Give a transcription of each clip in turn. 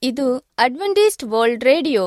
ಇದು Adventist world radio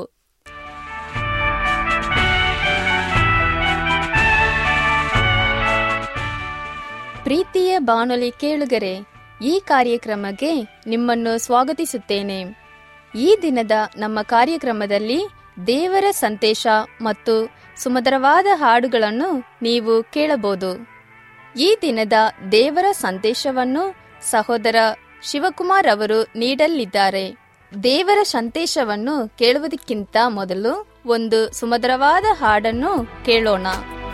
ಪ್ರೀತಿಯ ಬಾನುಲಿ ಕೇಳುಗರೆ ಈ ಕಾರ್ಯಕ್ರಮಕ್ಕೆ ನಿಮ್ಮನ್ನು ಸ್ವಾಗತಿಸುತ್ತೇನೆ ಈ ದಿನದ ನಮ್ಮ ಕಾರ್ಯಕ್ರಮದಲ್ಲಿ ದೇವರ ಸಂದೇಶ ಮತ್ತು ಸುಮಧುರವಾದ ಹಾಡುಗಳನ್ನು ನೀವು ಕೇಳಬಹುದು ಈ ದಿನದ ದೇವರ ಸಂದೇಶವನ್ನು ಸಹೋದರ ಶಿವಕುಮಾರ್ ಅವರು ನೀಡಲಿದ್ದಾರೆ ದೇವರ ಸಂದೇಶವನ್ನು ಕೇಳುವುದಕ್ಕಿಂತ ಮೊದಲು ಒಂದು ಸುಮಧುರವಾದ ಹಾಡನ್ನು ಕೇಳೋಣ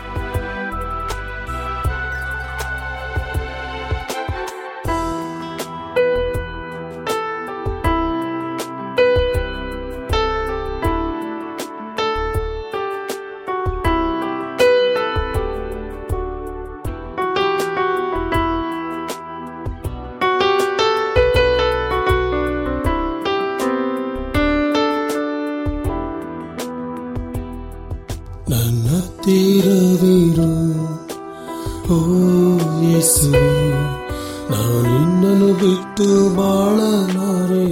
ನನ್ನ ತೀರವಿರು ಓ ಯೇಸು ನಾನಿನ್ನನು ಬಿಟ್ಟು ಬಾಳಲಾರೆ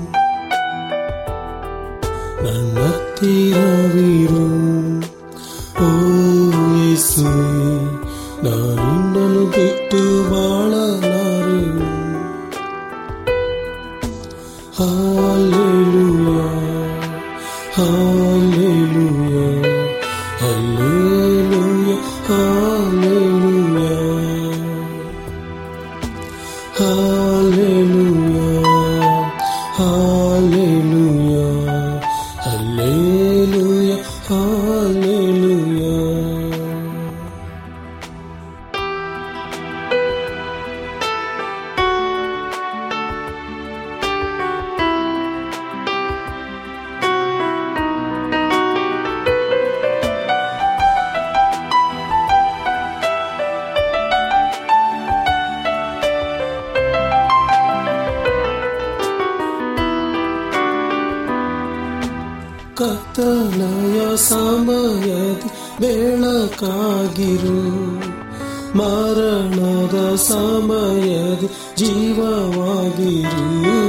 ನನ್ನ ತೀರವಿರು ಓ ಯೇಸು ನಾನಿನ್ನನು ಬಿಟ್ಟು ಬಾಳಲಾರೆ Hallelujah, Hallelujah, Hallelujah, Hallelujah, Hallelujah, Hallelujah, Hallelujah, Hallelujah. ಕತ್ತಲೆಯ ಸಮಯದಿ ಬೆಳಕಾಗಿರು ಮರಣದ ಸಮಯದಿ ಜೀವವಾಗಿರು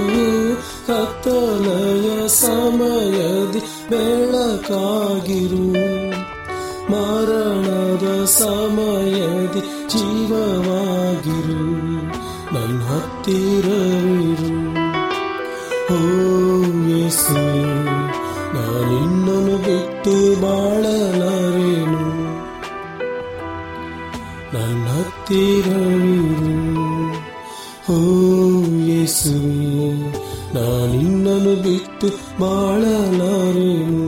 ಕತ್ತಲೆಯ ಸಮಯದಿ ಬೆಳಕಾಗಿರು ಮರಣದ ಸಮಯದಿ ಜೀವವಾಗಿರು ನನ್ನ ಹತ್ತಿರವಿರು ಓ ಯೇಸು ನಾನಿನ್ನನು ಬಿಟ್ಟು ಬಾಳಲಾರೇನು ನನ್ನ ಹತ್ತಿರವಿರು ಓ ಯೇಸು ನಾನಿನ್ನನು ಬಿಟ್ಟು ಬಾಳಲಾರೇನು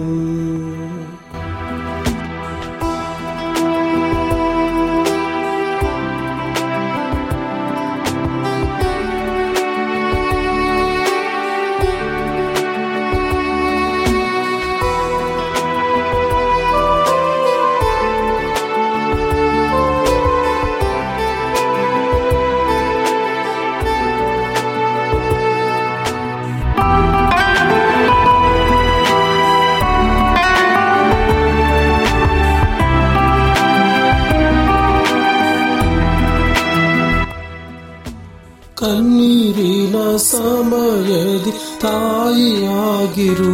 ಕಣ್ಣೀರಿನ ಸಮಯದಿ ತಾಯಿಯಾಗಿರು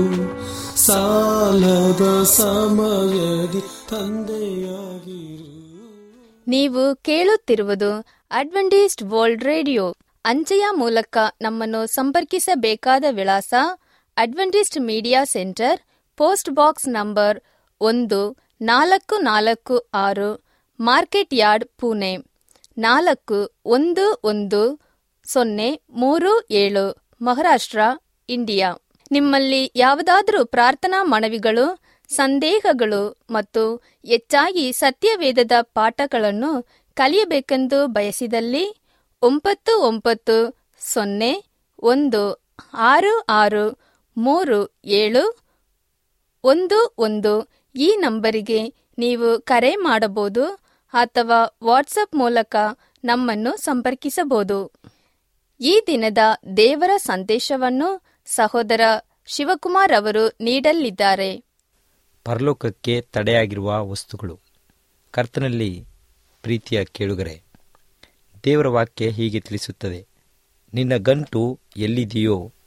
ಸಾಲದ ಸಮಯದಿ ತಂದೆಯಾಗಿರು ನೀವು ಕೇಳುತ್ತಿರುವುದು ಅಡ್ವೆಂಟಿಸ್ಟ್ ವರ್ಲ್ಡ್ ರೇಡಿಯೋ ಅಂಚೆಯ ಮೂಲಕ ನಮ್ಮನ್ನು ಸಂಪರ್ಕಿಸಬೇಕಾದ ವಿಳಾಸ Adventist media centre post box number ಒಂದು ನಾಲ್ಕು ನಾಲ್ಕು ಆರು ಮಾರ್ಕೆಟ್ ಯಾರ್ಡ್ ಪುಣೆ ನಾಲ್ಕು ಒಂದು ಒಂದು ಸೊನ್ನೆ ಮೂರು ಏಳು ಮಹಾರಾಷ್ಟ್ರ ಇಂಡಿಯಾ ನಿಮ್ಮಲ್ಲಿ ಯಾವುದಾದರೂ ಪ್ರಾರ್ಥನಾ ಮನವಿಗಳು ಸಂದೇಹಗಳು ಮತ್ತು ಹೆಚ್ಚಾಗಿ ಸತ್ಯವೇದದ ಪಾಠಗಳನ್ನು ಕಲಿಯಬೇಕೆಂದು ಬಯಸಿದಲ್ಲಿ ಒಂಬತ್ತು ಒಂಬತ್ತು ಸೊನ್ನೆ ಒಂದು ಆರು ಆರು ಮೂರು ಏಳು ಒಂದು ಒಂದು ಈ ನಂಬರಿಗೆ ನೀವು ಕರೆ ಮಾಡಬಹುದು ಅಥವಾ ವಾಟ್ಸಪ್ ಮೂಲಕ ನಮ್ಮನ್ನು ಸಂಪರ್ಕಿಸಬಹುದು ಈ ದಿನದ ದೇವರ ಸಂದೇಶವನ್ನು ಸಹೋದರ ಶಿವಕುಮಾರ್ ಅವರು ನೀಡಲಿದ್ದಾರೆ ಪರಲೋಕಕ್ಕೆ ತಡೆಯಾಗಿರುವ ವಸ್ತುಗಳು ಕರ್ತನಲ್ಲಿ ಪ್ರೀತಿಯ ಕೇಳುಗರೆ ದೇವರ ವಾಕ್ಯ ಹೀಗೆ ತಿಳಿಸುತ್ತದೆ ನಿನ್ನ ಗಂಟು ಎಲ್ಲಿದೆಯೋ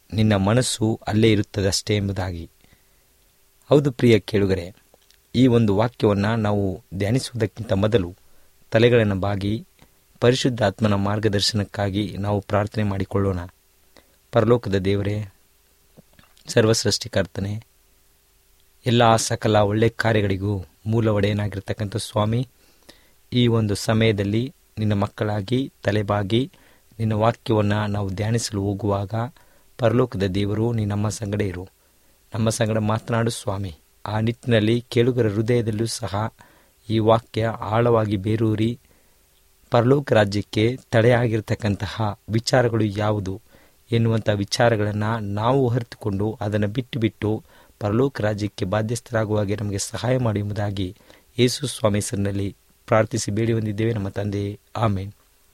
ನಿನ್ನ ಮನಸ್ಸು ಅಲ್ಲೇ ಇರುತ್ತದಷ್ಟೇ ಎಂಬುದಾಗಿ ಹೌದು ಪ್ರಿಯ ಕೇಳುಗರೆ ಈ ಒಂದು ವಾಕ್ಯವನ್ನು ನಾವು ಧ್ಯಾನಿಸುವುದಕ್ಕಿಂತ ಮೊದಲು ತಲೆಗಳನ್ನು ಬಾಗಿ ಪರಿಶುದ್ಧಾತ್ಮನ ಮಾರ್ಗದರ್ಶನಕ್ಕಾಗಿ ನಾವು ಪ್ರಾರ್ಥನೆ ಮಾಡಿಕೊಳ್ಳೋಣ ಪರಲೋಕದ ದೇವರೇ ಸರ್ವಸೃಷ್ಟಿಕರ್ತನೆ ಎಲ್ಲ ಸಕಲ ಒಳ್ಳೆ ಕಾರ್ಯಗಳಿಗೂ ಮೂಲ ಒಡೆಯನಾಗಿರ್ತಕ್ಕಂಥ ಸ್ವಾಮಿ ಈ ಒಂದು ಸಮಯದಲ್ಲಿ ನಿನ್ನ ಮಕ್ಕಳಾಗಿ ತಲೆಬಾಗಿ ನಿನ್ನ ವಾಕ್ಯವನ್ನು ನಾವು ಧ್ಯಾನಿಸಲು ಹೋಗುವಾಗ ಪರಲೋಕದ ದೇವರು ನೀ ನಮ್ಮ ಸಂಗಡ ಇರು ನಮ್ಮ ಸಂಗಡ ಮಾತನಾಡು ಸ್ವಾಮಿ ಆ ನಿಟ್ಟಿನಲ್ಲಿ ಕೇಳುಗರ ಹೃದಯದಲ್ಲೂ ಸಹ ಈ ವಾಕ್ಯ ಆಳವಾಗಿ ಬೇರೂರಿ ಪರಲೋಕ ರಾಜ್ಯಕ್ಕೆ ತಡೆಯಾಗಿರ್ತಕ್ಕಂತಹ ವಿಚಾರಗಳು ಯಾವುದು ಎನ್ನುವಂಥ ವಿಚಾರಗಳನ್ನು ನಾವು ಅರಿತುಕೊಂಡು ಅದನ್ನು ಬಿಟ್ಟು ಬಿಟ್ಟು ಪರಲೋಕ ರಾಜ್ಯಕ್ಕೆ ಬಾಧ್ಯಸ್ಥರಾಗುವಾಗೆ ನಮಗೆ ಸಹಾಯ ಮಾಡಿ ಎಂಬುದಾಗಿ ಯೇಸು ಸ್ವಾಮಿ ಹೆಸರಿನಲ್ಲಿ ಪ್ರಾರ್ಥಿಸಿ ಬೇಡಿ ಹೊಂದಿದ್ದೇವೆ ನಮ್ಮ ತಂದೆ ಆಮೇನ್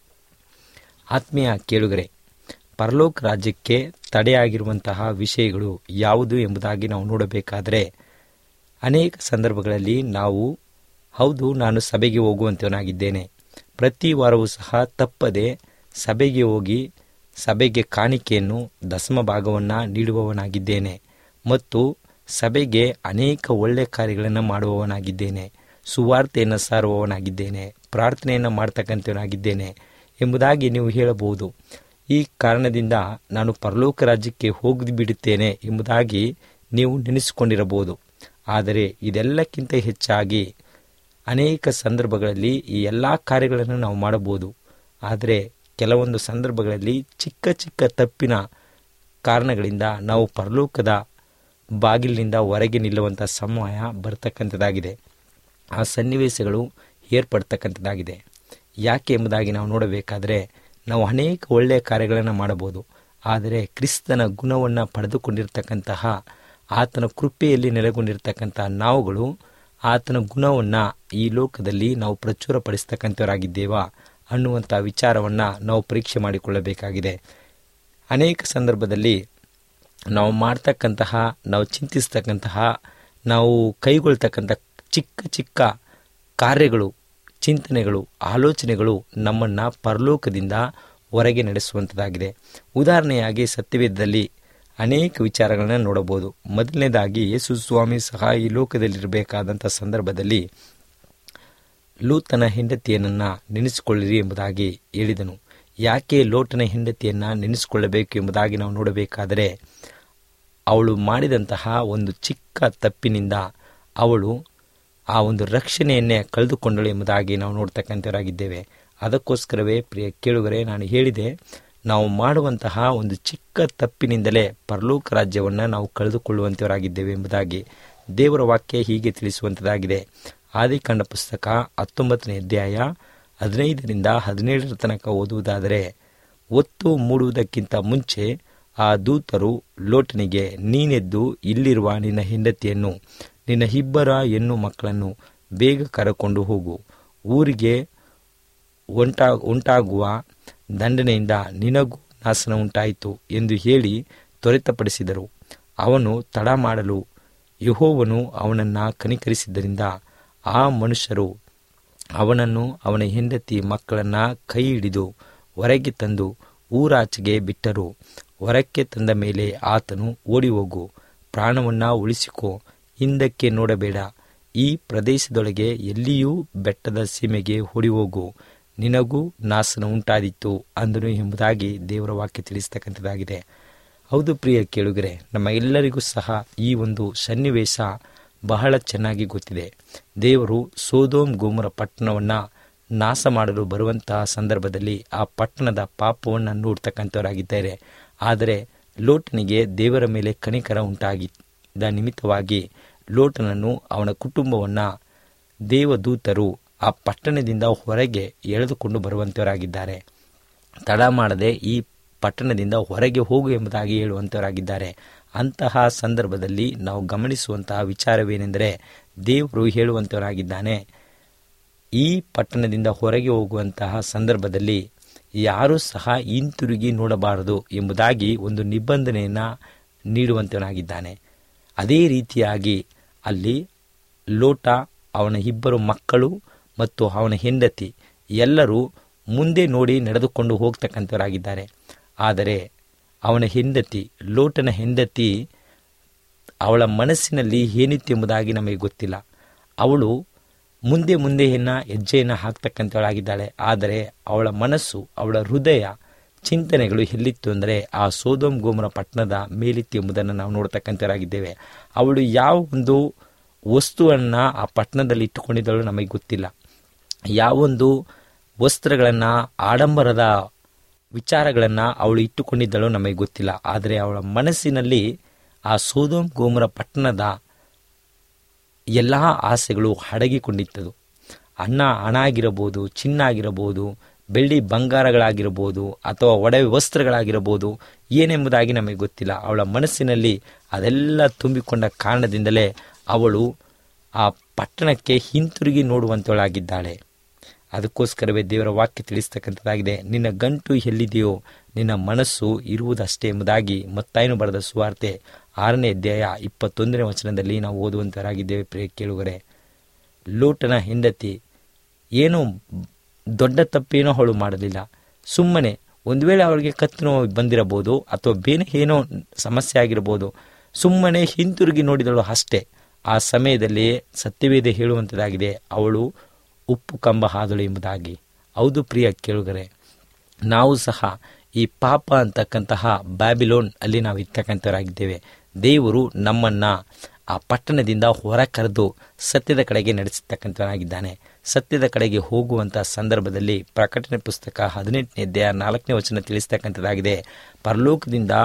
ಆತ್ಮೀಯ ಕೇಳುಗರೆ ಪರಲೋಕ ರಾಜ್ಯಕ್ಕೆ ತಡೆಯಾಗಿರುವಂತಹ ವಿಷಯಗಳು ಯಾವುದು ಎಂಬುದಾಗಿ ನಾವು ನೋಡಬೇಕಾದರೆ ಅನೇಕ ಸಂದರ್ಭಗಳಲ್ಲಿ ನಾವು ಹೌದು ನಾನು ಸಭೆಗೆ ಹೋಗುವಂತವನಾಗಿದ್ದೇನೆ ಪ್ರತಿ ವಾರವೂ ಸಹ ತಪ್ಪದೆ ಸಭೆಗೆ ಹೋಗಿ ಸಭೆಗೆ ಕಾಣಿಕೆಯನ್ನು ದಶಮ ಭಾಗವನ್ನು ನೀಡುವವನಾಗಿದ್ದೇನೆ ಮತ್ತು ಸಭೆಗೆ ಅನೇಕ ಒಳ್ಳೆಯ ಕಾರ್ಯಗಳನ್ನು ಮಾಡುವವನಾಗಿದ್ದೇನೆ ಸುವಾರ್ತೆಯನ್ನು ಸಾರುವವನಾಗಿದ್ದೇನೆ ಪ್ರಾರ್ಥನೆಯನ್ನು ಮಾಡ್ತಕ್ಕಂಥವನಾಗಿದ್ದೇನೆ ಎಂಬುದಾಗಿ ನೀವು ಹೇಳಬಹುದು ಈ ಕಾರಣದಿಂದ ನಾನು ಪರಲೋಕ ರಾಜ್ಯಕ್ಕೆ ಹೋಗಿ ಬಿಡುತ್ತೇನೆ ಎಂಬುದಾಗಿ ನೀವು ನೆನೆಸಿಕೊಂಡಿರಬಹುದು ಆದರೆ ಇದೆಲ್ಲಕ್ಕಿಂತ ಹೆಚ್ಚಾಗಿ ಅನೇಕ ಸಂದರ್ಭಗಳಲ್ಲಿ ಈ ಎಲ್ಲ ಕಾರ್ಯಗಳನ್ನು ನಾವು ಮಾಡಬಹುದು ಆದರೆ ಕೆಲವೊಂದು ಸಂದರ್ಭಗಳಲ್ಲಿ ಚಿಕ್ಕ ಚಿಕ್ಕ ತಪ್ಪಿನ ಕಾರಣಗಳಿಂದ ನಾವು ಪರಲೋಕದ ಬಾಗಿಲಿನಿಂದ ಹೊರಗೆ ನಿಲ್ಲುವಂಥ ಸಮಯ ಬರ್ತಕ್ಕಂಥದ್ದಾಗಿದೆ ಆ ಸನ್ನಿವೇಶಗಳು ಏರ್ಪಡ್ತಕ್ಕಂಥದ್ದಾಗಿದೆ ಯಾಕೆ ಎಂಬುದಾಗಿ ನಾವು ನೋಡಬೇಕಾದರೆ ನಾವು ಅನೇಕ ಒಳ್ಳೆಯ ಕಾರ್ಯಗಳನ್ನು ಮಾಡಬಹುದು ಆದರೆ ಕ್ರಿಸ್ತನ ಗುಣವನ್ನು ಪಡೆದುಕೊಂಡಿರ್ತಕ್ಕಂತಹ ಆತನ ಕೃಪೆಯಲ್ಲಿ ನೆಲೆಗೊಂಡಿರ್ತಕ್ಕಂತಹ ನಾವುಗಳು ಆತನ ಗುಣವನ್ನು ಈ ಲೋಕದಲ್ಲಿ ನಾವು ಪ್ರಚುರಪಡಿಸ್ತಕ್ಕಂಥವರಾಗಿದ್ದೇವಾ ಅನ್ನುವಂಥ ವಿಚಾರವನ್ನು ನಾವು ಪರೀಕ್ಷೆ ಮಾಡಿಕೊಳ್ಳಬೇಕಾಗಿದೆ ಅನೇಕ ಸಂದರ್ಭದಲ್ಲಿ ನಾವು ಮಾಡ್ತಕ್ಕಂತಹ ನಾವು ಚಿಂತಿಸ್ತಕ್ಕಂತಹ ನಾವು ಕೈಗೊಳ್ತಕ್ಕಂಥ ಚಿಕ್ಕ ಚಿಕ್ಕ ಕಾರ್ಯಗಳು ಚಿಂತನೆಗಳು ಆಲೋಚನೆಗಳು ನಮ್ಮನ್ನು ಪರಲೋಕದಿಂದ ಹೊರಗೆ ನಡೆಸುವಂಥದ್ದಾಗಿದೆ ಉದಾಹರಣೆಯಾಗಿ ಸತ್ಯವೇದದಲ್ಲಿ ಅನೇಕ ವಿಚಾರಗಳನ್ನು ನೋಡಬಹುದು ಮೊದಲನೇದಾಗಿ ಯೇಸು ಸ್ವಾಮಿ ಸಹ ಈ ಲೋಕದಲ್ಲಿರಬೇಕಾದಂಥ ಸಂದರ್ಭದಲ್ಲಿ ಲೂತನ ಹೆಂಡತಿಯನ್ನ ನೆನೆಸಿಕೊಳ್ಳಿರಿ ಎಂಬುದಾಗಿ ಹೇಳಿದನು ಯಾಕೆ ಲೋಟನ ಹೆಂಡತಿಯನ್ನ ನೆನೆಸಿಕೊಳ್ಳಬೇಕು ಎಂಬುದಾಗಿ ನಾವು ನೋಡಬೇಕಾದರೆ ಅವಳು ಮಾಡಿದಂತಹ ಒಂದು ಚಿಕ್ಕ ತಪ್ಪಿನಿಂದ ಅವಳು ಆ ಒಂದು ರಕ್ಷಣೆಯನ್ನೇ ಕಳೆದುಕೊಂಡಳು ಎಂಬುದಾಗಿ ನಾವು ನೋಡ್ತಕ್ಕಂಥವರಾಗಿದ್ದೇವೆ ಅದಕ್ಕೋಸ್ಕರವೇ ಪ್ರಿಯ ಕೇಳುಗರೆ ನಾನು ಹೇಳಿದೆ ನಾವು ಮಾಡುವಂತಹ ಒಂದು ಚಿಕ್ಕ ತಪ್ಪಿನಿಂದಲೇ ಪರಲೋಕ ರಾಜ್ಯವನ್ನು ನಾವು ಕಳೆದುಕೊಳ್ಳುವಂಥವರಾಗಿದ್ದೇವೆ ಎಂಬುದಾಗಿ ದೇವರ ವಾಕ್ಯ ಹೀಗೆ ತಿಳಿಸುವಂಥದ್ದಾಗಿದೆ ಆದಿಕಾಂಡ ಪುಸ್ತಕ ಹತ್ತೊಂಬತ್ತನೇ ಅಧ್ಯಾಯ ಹದಿನೈದರಿಂದ ಹದಿನೇಳರ ತನಕ ಓದುವುದಾದರೆ ಒತ್ತು ಮೂಡುವುದಕ್ಕಿಂತ ಮುಂಚೆ ಆ ದೂತರು ಲೋಟನಿಗೆ ನೀನೆದ್ದು ಇಲ್ಲಿರುವ ನಿನ್ನ ಹೆಂಡತಿಯನ್ನು ನಿನ್ನ ಇಬ್ಬರ ಹೆಣ್ಣು ಮಕ್ಕಳನ್ನು ಬೇಗ ಕರಕೊಂಡು ಹೋಗು ಊರಿಗೆ ಉಂಟಾ ಉಂಟಾಗುವ ದಂಡನೆಯಿಂದ ನಿನಗೂ ನಾಶನ ಉಂಟಾಯಿತು ಎಂದು ಹೇಳಿ ತ್ವರಿತಪಡಿಸಿದರು ಅವನು ತಡ ಮಾಡಲು ಯಹೋವನು ಅವನನ್ನು ಕನಿಕರಿಸಿದ್ದರಿಂದ ಆ ಮನುಷ್ಯರು ಅವನನ್ನು ಅವನ ಹೆಂಡತಿ ಮಕ್ಕಳನ್ನ ಕೈ ಹಿಡಿದು ಹೊರಗೆ ತಂದು ಊರಾಚೆಗೆ ಬಿಟ್ಟರು ಹೊರಕ್ಕೆ ತಂದ ಮೇಲೆ ಆತನು ಓಡಿ ಹೋಗು ಪ್ರಾಣವನ್ನ ಉಳಿಸಿಕೋ ಹಿಂದಕ್ಕೆ ನೋಡಬೇಡ ಈ ಪ್ರದೇಶದೊಳಗೆ ಎಲ್ಲಿಯೂ ಬೆಟ್ಟದ ಸೀಮೆಗೆ ಓಡಿ ಹೋಗು ನಿನಗೂ ನಾಶನ ಉಂಟಾದಿತ್ತು ಅಂದನು ಎಂಬುದಾಗಿ ದೇವರ ವಾಕ್ಯ ತಿಳಿಸ್ತಕ್ಕಂಥದ್ದಾಗಿದೆ ಹೌದು ಪ್ರಿಯ ಕೇಳುಗರೆ ನಮ್ಮ ಎಲ್ಲರಿಗೂ ಸಹ ಈ ಒಂದು ಸನ್ನಿವೇಶ ಬಹಳ ಚೆನ್ನಾಗಿ ಗೊತ್ತಿದೆ ದೇವರು ಸೋದೋಮ್ ಗೋಮುರ ಪಟ್ಟಣವನ್ನು ನಾಶ ಮಾಡಲು ಬರುವಂತಹ ಸಂದರ್ಭದಲ್ಲಿ ಆ ಪಟ್ಟಣದ ಪಾಪವನ್ನು ನೋಡ್ತಕ್ಕಂಥವರಾಗಿದ್ದಾರೆ ಆದರೆ ಲೋಟನಿಗೆ ದೇವರ ಮೇಲೆ ಕಣಿಕರ ಉಂಟಾಗಿದ್ದ ನಿಮಿತ್ತವಾಗಿ ಲೋಟನನ್ನು ಅವನ ಕುಟುಂಬವನ್ನು ದೇವದೂತರು ಆ ಪಟ್ಟಣದಿಂದ ಹೊರಗೆ ಎಳೆದುಕೊಂಡು ಬರುವಂಥವರಾಗಿದ್ದಾರೆ ತಡ ಮಾಡದೆ ಈ ಪಟ್ಟಣದಿಂದ ಹೊರಗೆ ಹೋಗು ಎಂಬುದಾಗಿ ಹೇಳುವಂಥವರಾಗಿದ್ದಾರೆ ಅಂತಹ ಸಂದರ್ಭದಲ್ಲಿ ನಾವು ಗಮನಿಸುವಂತಹ ವಿಚಾರವೇನೆಂದರೆ ದೇವರು ಹೇಳುವಂಥವರಾಗಿದ್ದಾನೆ ಈ ಪಟ್ಟಣದಿಂದ ಹೊರಗೆ ಹೋಗುವಂತಹ ಸಂದರ್ಭದಲ್ಲಿ ಯಾರೂ ಸಹ ಹಿಂತಿರುಗಿ ನೋಡಬಾರದು ಎಂಬುದಾಗಿ ಒಂದು ನಿಬಂಧನೆಯನ್ನು ನೀಡುವಂತವನಾಗಿದ್ದಾನೆ ಅದೇ ರೀತಿಯಾಗಿ ಅಲ್ಲಿ ಲೋಟ ಅವನ ಇಬ್ಬರು ಮಕ್ಕಳು ಮತ್ತು ಅವನ ಹೆಂಡತಿ ಎಲ್ಲರೂ ಮುಂದೆ ನೋಡಿ ನಡೆದುಕೊಂಡು ಹೋಗ್ತಕ್ಕಂಥವರಾಗಿದ್ದಾರೆ ಆದರೆ ಅವನ ಹೆಂಡತಿ ಲೋಟನ ಹೆಂಡತಿ ಅವಳ ಮನಸ್ಸಿನಲ್ಲಿ ಏನಿತ್ತು ಎಂಬುದಾಗಿ ನಮಗೆ ಗೊತ್ತಿಲ್ಲ ಅವಳು ಮುಂದೆ ಮುಂದೆ ಎನ್ನ ಹೆಜ್ಜೆಯನ್ನು ಹಾಕ್ತಕ್ಕಂಥವಳಾಗಿದ್ದಾಳೆ ಆದರೆ ಅವಳ ಮನಸ್ಸು ಅವಳ ಹೃದಯ ಚಿಂತನೆಗಳು ಎಲ್ಲಿತ್ತು ಅಂದರೆ ಆ ಸೋದೋಮ್ ಗೋಮರ ಪಟ್ಟಣದ ಮೇಲಿತ್ತು ಎಂಬುದನ್ನು ನಾವು ನೋಡ್ತಕ್ಕಂಥವರಾಗಿದ್ದೇವೆ ಅವಳು ಯಾವ ಒಂದು ವಸ್ತುವನ್ನು ಆ ಪಟ್ಟಣದಲ್ಲಿ ಇಟ್ಟುಕೊಂಡಿದ್ದಳು ನಮಗೆ ಗೊತ್ತಿಲ್ಲ ಯಾವೊಂದು ವಸ್ತ್ರಗಳನ್ನು ಆಡಂಬರದ ವಿಚಾರಗಳನ್ನು ಅವಳು ಇಟ್ಟುಕೊಂಡಿದ್ದಳು ನಮಗೆ ಗೊತ್ತಿಲ್ಲ ಆದರೆ ಅವಳ ಮನಸ್ಸಿನಲ್ಲಿ ಆ ಸೋದೋಮ್ ಗೋಮರ ಪಟ್ಟಣದ ಎಲ್ಲ ಆಸೆಗಳು ಅಡಗಿಕೊಂಡಿದ್ದದು ಅನ್ನ ಹಣ ಆಗಿರಬಹುದು ಚಿನ್ನ ಆಗಿರಬಹುದು ಬೆಳ್ಳಿ ಬಂಗಾರಗಳಾಗಿರಬಹುದು ಅಥವಾ ಒಡವೆ ವಸ್ತ್ರಗಳಾಗಿರಬಹುದು ಏನೆಂಬುದಾಗಿ ನಮಗೆ ಗೊತ್ತಿಲ್ಲ ಅವಳ ಮನಸ್ಸಿನಲ್ಲಿ ಅದೆಲ್ಲ ತುಂಬಿಕೊಂಡ ಕಾರಣದಿಂದಲೇ ಅವಳು ಆ ಪಟ್ಟಣಕ್ಕೆ ಹಿಂತಿರುಗಿ ನೋಡುವಂತವಳಾಗಿದ್ದಾಳೆ ಅದಕ್ಕೋಸ್ಕರವೇ ದೇವರ ವಾಕ್ಯ ತಿಳಿಸ್ತಕ್ಕಂಥದ್ದಾಗಿದೆ ನಿನ್ನ ಗಂಟು ಎಲ್ಲಿದೆಯೋ ನಿನ್ನ ಮನಸ್ಸು ಇರುವುದಷ್ಟೇ ಎಂಬುದಾಗಿ ಮತ್ತಾಯನು ಬರೆದ ಸುವಾರ್ತೆ ಆರನೇ ಅಧ್ಯಾಯ ಇಪ್ಪತ್ತೊಂದನೇ ವಚನದಲ್ಲಿ ನಾವು ಓದುವಂತರಾಗಿದ್ದೇವೆ ಪ್ರಿಯ ಕೇಳುಗರೆ ಲೋಟನ ಹೆಂಡತಿ ಏನೋ ದೊಡ್ಡ ತಪ್ಪೇನೋ ಅವಳು ಮಾಡಲಿಲ್ಲ ಸುಮ್ಮನೆ ಒಂದು ವೇಳೆ ಅವಳಿಗೆ ಕತ್ತು ನೋವು ಬಂದಿರಬಹುದು ಅಥವಾ ಬೇರೆ ಏನೋ ಸಮಸ್ಯೆ ಆಗಿರಬಹುದು ಸುಮ್ಮನೆ ಹಿಂತಿರುಗಿ ನೋಡಿದಳು ಅಷ್ಟೇ ಆ ಸಮಯದಲ್ಲಿ ಸತ್ಯವೇದ ಹೇಳುವಂಥದ್ದಾಗಿದೆ ಅವಳು ಉಪ್ಪು ಕಂಬ ಹಾದಳು ಎಂಬುದಾಗಿ ಹೌದು ಪ್ರಿಯ ಕೇಳುಗರೆ ನಾವು ಸಹ ಈ ಪಾಪ ಅಂತಕ್ಕಂತಹ ಬ್ಯಾಬಿಲೋನ್ ಅಲ್ಲಿ ನಾವು ಇರ್ತಕ್ಕಂಥವರಾಗಿದ್ದೇವೆ ದೇವರು ನಮ್ಮನ್ನ ಆ ಪಟ್ಟಣದಿಂದ ಹೊರ ಕರೆದು ಸತ್ಯದ ಕಡೆಗೆ ನಡೆಸತಕ್ಕಂಥವನಾಗಿದ್ದಾನೆ ಸತ್ಯದ ಕಡೆಗೆ ಹೋಗುವಂಥ ಸಂದರ್ಭದಲ್ಲಿ ಪ್ರಕಟಣೆ ಪುಸ್ತಕ ಹದಿನೆಂಟನೇ ಅಧ್ಯಾಯ ನಾಲ್ಕನೇ ವಚನ ತಿಳಿಸ್ತಕ್ಕಂಥದ್ದಾಗಿದೆ ಪರಲೋಕದಿಂದ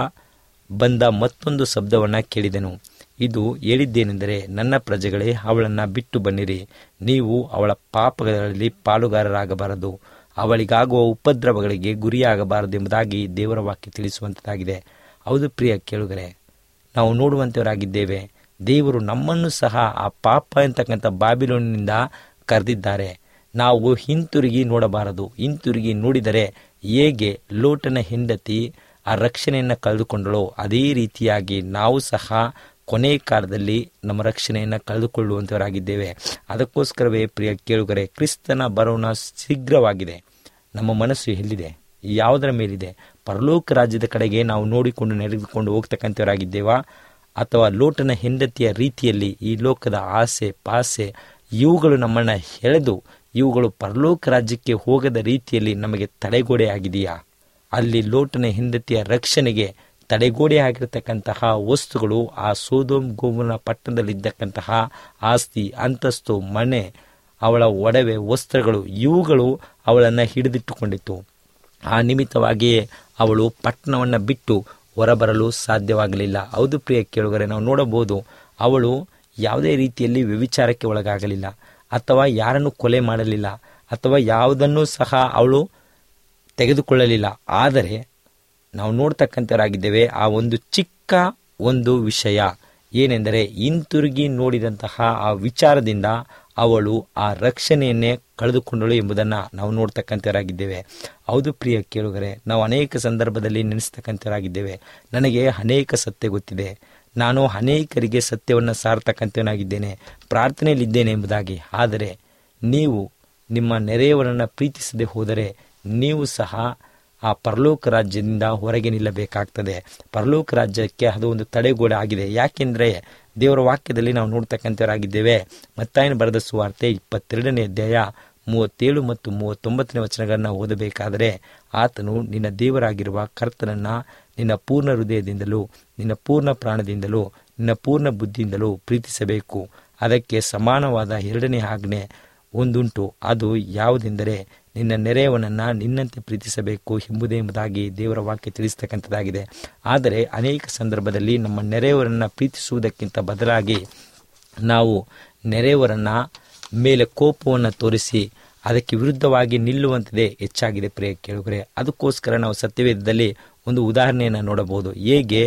ಬಂದ ಮತ್ತೊಂದು ಶಬ್ದವನ್ನು ಕೇಳಿದೆನು ಇದು ಹೇಳಿದ್ದೇನೆಂದರೆ ನನ್ನ ಪ್ರಜೆಗಳೇ ಅವಳನ್ನು ಬಿಟ್ಟು ಬನ್ನಿರಿ ನೀವು ಅವಳ ಪಾಪಗಳಲ್ಲಿ ಪಾಲುಗಾರರಾಗಬಾರದು ಅವಳಿಗಾಗುವ ಉಪದ್ರವಗಳಿಗೆ ಗುರಿಯಾಗಬಾರದು ಎಂಬುದಾಗಿ ದೇವರ ವಾಕ್ಯ ತಿಳಿಸುವಂಥದ್ದಾಗಿದೆ ಹೌದು ಪ್ರಿಯ ಕೇಳುಗರೆ ನಾವು ನೋಡುವಂಥವರಾಗಿದ್ದೇವೆ ದೇವರು ನಮ್ಮನ್ನು ಸಹ ಆ ಪಾಪ ಅಂತಕ್ಕಂಥ ಬಾಬಿಲೋನಿನಿಂದ ಕರೆದಿದ್ದಾರೆ ನಾವು ಹಿಂತಿರುಗಿ ನೋಡಬಾರದು ಹಿಂತಿರುಗಿ ನೋಡಿದರೆ ಹೇಗೆ ಲೋಟನ ಹೆಂಡತಿ ಆ ರಕ್ಷಣೆಯನ್ನು ಕಳೆದುಕೊಂಡಳೋ ಅದೇ ರೀತಿಯಾಗಿ ನಾವು ಸಹ ಕೊನೆ ಕಾಲದಲ್ಲಿ ನಮ್ಮ ರಕ್ಷಣೆಯನ್ನು ಕಳೆದುಕೊಳ್ಳುವಂಥವರಾಗಿದ್ದೇವೆ ಅದಕ್ಕೋಸ್ಕರವೇ ಪ್ರಿಯ ಕೇಳುಗರೆ ಕ್ರಿಸ್ತನ ಬರೋಣ ಶೀಘ್ರವಾಗಿದೆ ನಮ್ಮ ಮನಸ್ಸು ಎಲ್ಲಿದೆ ಯಾವುದರ ಮೇಲಿದೆ ಪರಲೋಕ ರಾಜ್ಯದ ಕಡೆಗೆ ನಾವು ನೋಡಿಕೊಂಡು ನಡೆದುಕೊಂಡು ಹೋಗ್ತಕ್ಕಂಥವರಾಗಿದ್ದೇವಾ ಅಥವಾ ಲೋಟನ ಹೆಂಡತಿಯ ರೀತಿಯಲ್ಲಿ ಈ ಲೋಕದ ಆಸೆ ಪಾಸೆ ಇವುಗಳು ನಮ್ಮನ್ನು ಎಳೆದು ಇವುಗಳು ಪರಲೋಕ ರಾಜ್ಯಕ್ಕೆ ಹೋಗದ ರೀತಿಯಲ್ಲಿ ನಮಗೆ ತಡೆಗೋಡೆ ಆಗಿದೆಯಾ ಅಲ್ಲಿ ಲೋಟನ ಹೆಂಡತಿಯ ರಕ್ಷಣೆಗೆ ತಡೆಗೋಡೆ ಆಗಿರತಕ್ಕಂತಹ ವಸ್ತುಗಳು ಆ ಸೋದೋಮ್ ಗೋಮುನ ಪಟ್ಟಣದಲ್ಲಿದ್ದಕ್ಕಂತಹ ಆಸ್ತಿ ಅಂತಸ್ತು ಮನೆ ಅವಳ ಒಡವೆ ವಸ್ತ್ರಗಳು ಇವುಗಳು ಅವಳನ್ನು ಹಿಡಿದಿಟ್ಟುಕೊಂಡಿತ್ತು ಆ ನಿಮಿತ್ತವಾಗಿಯೇ ಅವಳು ಪಟ್ಟಣವನ್ನು ಬಿಟ್ಟು ಹೊರಬರಲು ಸಾಧ್ಯವಾಗಲಿಲ್ಲ ಹೌದು ಪ್ರಿಯ ಕೇಳುಗರೆ ನಾವು ನೋಡಬಹುದು ಅವಳು ಯಾವುದೇ ರೀತಿಯಲ್ಲಿ ವ್ಯವಿಚಾರಕ್ಕೆ ಒಳಗಾಗಲಿಲ್ಲ ಅಥವಾ ಯಾರನ್ನು ಕೊಲೆ ಮಾಡಲಿಲ್ಲ ಅಥವಾ ಯಾವುದನ್ನೂ ಸಹ ಅವಳು ತೆಗೆದುಕೊಳ್ಳಲಿಲ್ಲ ಆದರೆ ನಾವು ನೋಡ್ತಕ್ಕಂಥವರಾಗಿದ್ದೇವೆ ಆ ಒಂದು ಚಿಕ್ಕ ಒಂದು ವಿಷಯ ಏನೆಂದರೆ ಹಿಂತಿರುಗಿ ನೋಡಿದಂತಹ ಆ ವಿಚಾರದಿಂದ ಅವಳು ಆ ರಕ್ಷಣೆಯನ್ನೇ ಕಳೆದುಕೊಂಡಳು ಎಂಬುದನ್ನು ನಾವು ನೋಡ್ತಕ್ಕಂಥವರಾಗಿದ್ದೇವೆ ಹೌದು ಪ್ರಿಯ ಕೇಳುಗರೆ ನಾವು ಅನೇಕ ಸಂದರ್ಭದಲ್ಲಿ ನೆನೆಸ್ತಕ್ಕಂಥವರಾಗಿದ್ದೇವೆ ನನಗೆ ಅನೇಕ ಸತ್ಯ ಗೊತ್ತಿದೆ ನಾನು ಅನೇಕರಿಗೆ ಸತ್ಯವನ್ನು ಸಾರ್ತಕ್ಕಂಥವನಾಗಿದ್ದೇನೆ ಪ್ರಾರ್ಥನೆಯಲ್ಲಿದ್ದೇನೆ ಎಂಬುದಾಗಿ ಆದರೆ ನೀವು ನಿಮ್ಮ ನೆರೆಯವರನ್ನು ಪ್ರೀತಿಸದೆ ಹೋದರೆ ನೀವು ಸಹ ಆ ಪರಲೋಕ ರಾಜ್ಯದಿಂದ ಹೊರಗೆ ನಿಲ್ಲಬೇಕಾಗ್ತದೆ ಪರಲೋಕ ರಾಜ್ಯಕ್ಕೆ ಅದು ಒಂದು ತಡೆಗೋಡೆ ಆಗಿದೆ ಯಾಕೆಂದರೆ ದೇವರ ವಾಕ್ಯದಲ್ಲಿ ನಾವು ನೋಡ್ತಕ್ಕಂಥವರಾಗಿದ್ದೇವೆ ಮತ್ತಾಯನ ಬರೆದ ಸುವಾರ್ತೆ ಇಪ್ಪತ್ತೆರಡನೇ ಅಧ್ಯಾಯ ಮೂವತ್ತೇಳು ಮತ್ತು ಮೂವತ್ತೊಂಬತ್ತನೇ ವಚನಗಳನ್ನು ಓದಬೇಕಾದರೆ ಆತನು ನಿನ್ನ ದೇವರಾಗಿರುವ ಕರ್ತನನ್ನು ನಿನ್ನ ಪೂರ್ಣ ಹೃದಯದಿಂದಲೂ ನಿನ್ನ ಪೂರ್ಣ ಪ್ರಾಣದಿಂದಲೂ ನಿನ್ನ ಪೂರ್ಣ ಬುದ್ಧಿಯಿಂದಲೂ ಪ್ರೀತಿಸಬೇಕು ಅದಕ್ಕೆ ಸಮಾನವಾದ ಎರಡನೇ ಆಜ್ಞೆ ಒಂದುಂಟು ಅದು ಯಾವುದೆಂದರೆ ನಿನ್ನ ನೆರೆಯವನನ್ನು ನಿನ್ನಂತೆ ಪ್ರೀತಿಸಬೇಕು ಎಂಬುದೇ ಎಂಬುದಾಗಿ ದೇವರ ವಾಕ್ಯ ತಿಳಿಸ್ತಕ್ಕಂಥದ್ದಾಗಿದೆ ಆದರೆ ಅನೇಕ ಸಂದರ್ಭದಲ್ಲಿ ನಮ್ಮ ನೆರೆಯವರನ್ನು ಪ್ರೀತಿಸುವುದಕ್ಕಿಂತ ಬದಲಾಗಿ ನಾವು ನೆರೆಯವರನ್ನ ಮೇಲೆ ಕೋಪವನ್ನು ತೋರಿಸಿ ಅದಕ್ಕೆ ವಿರುದ್ಧವಾಗಿ ನಿಲ್ಲುವಂಥದ್ದೇ ಹೆಚ್ಚಾಗಿದೆ ಪ್ರಿಯ ಕೇಳುಗರೆ ಅದಕ್ಕೋಸ್ಕರ ನಾವು ಸತ್ಯವೇದದಲ್ಲಿ ಒಂದು ಉದಾಹರಣೆಯನ್ನು ನೋಡಬಹುದು ಹೇಗೆ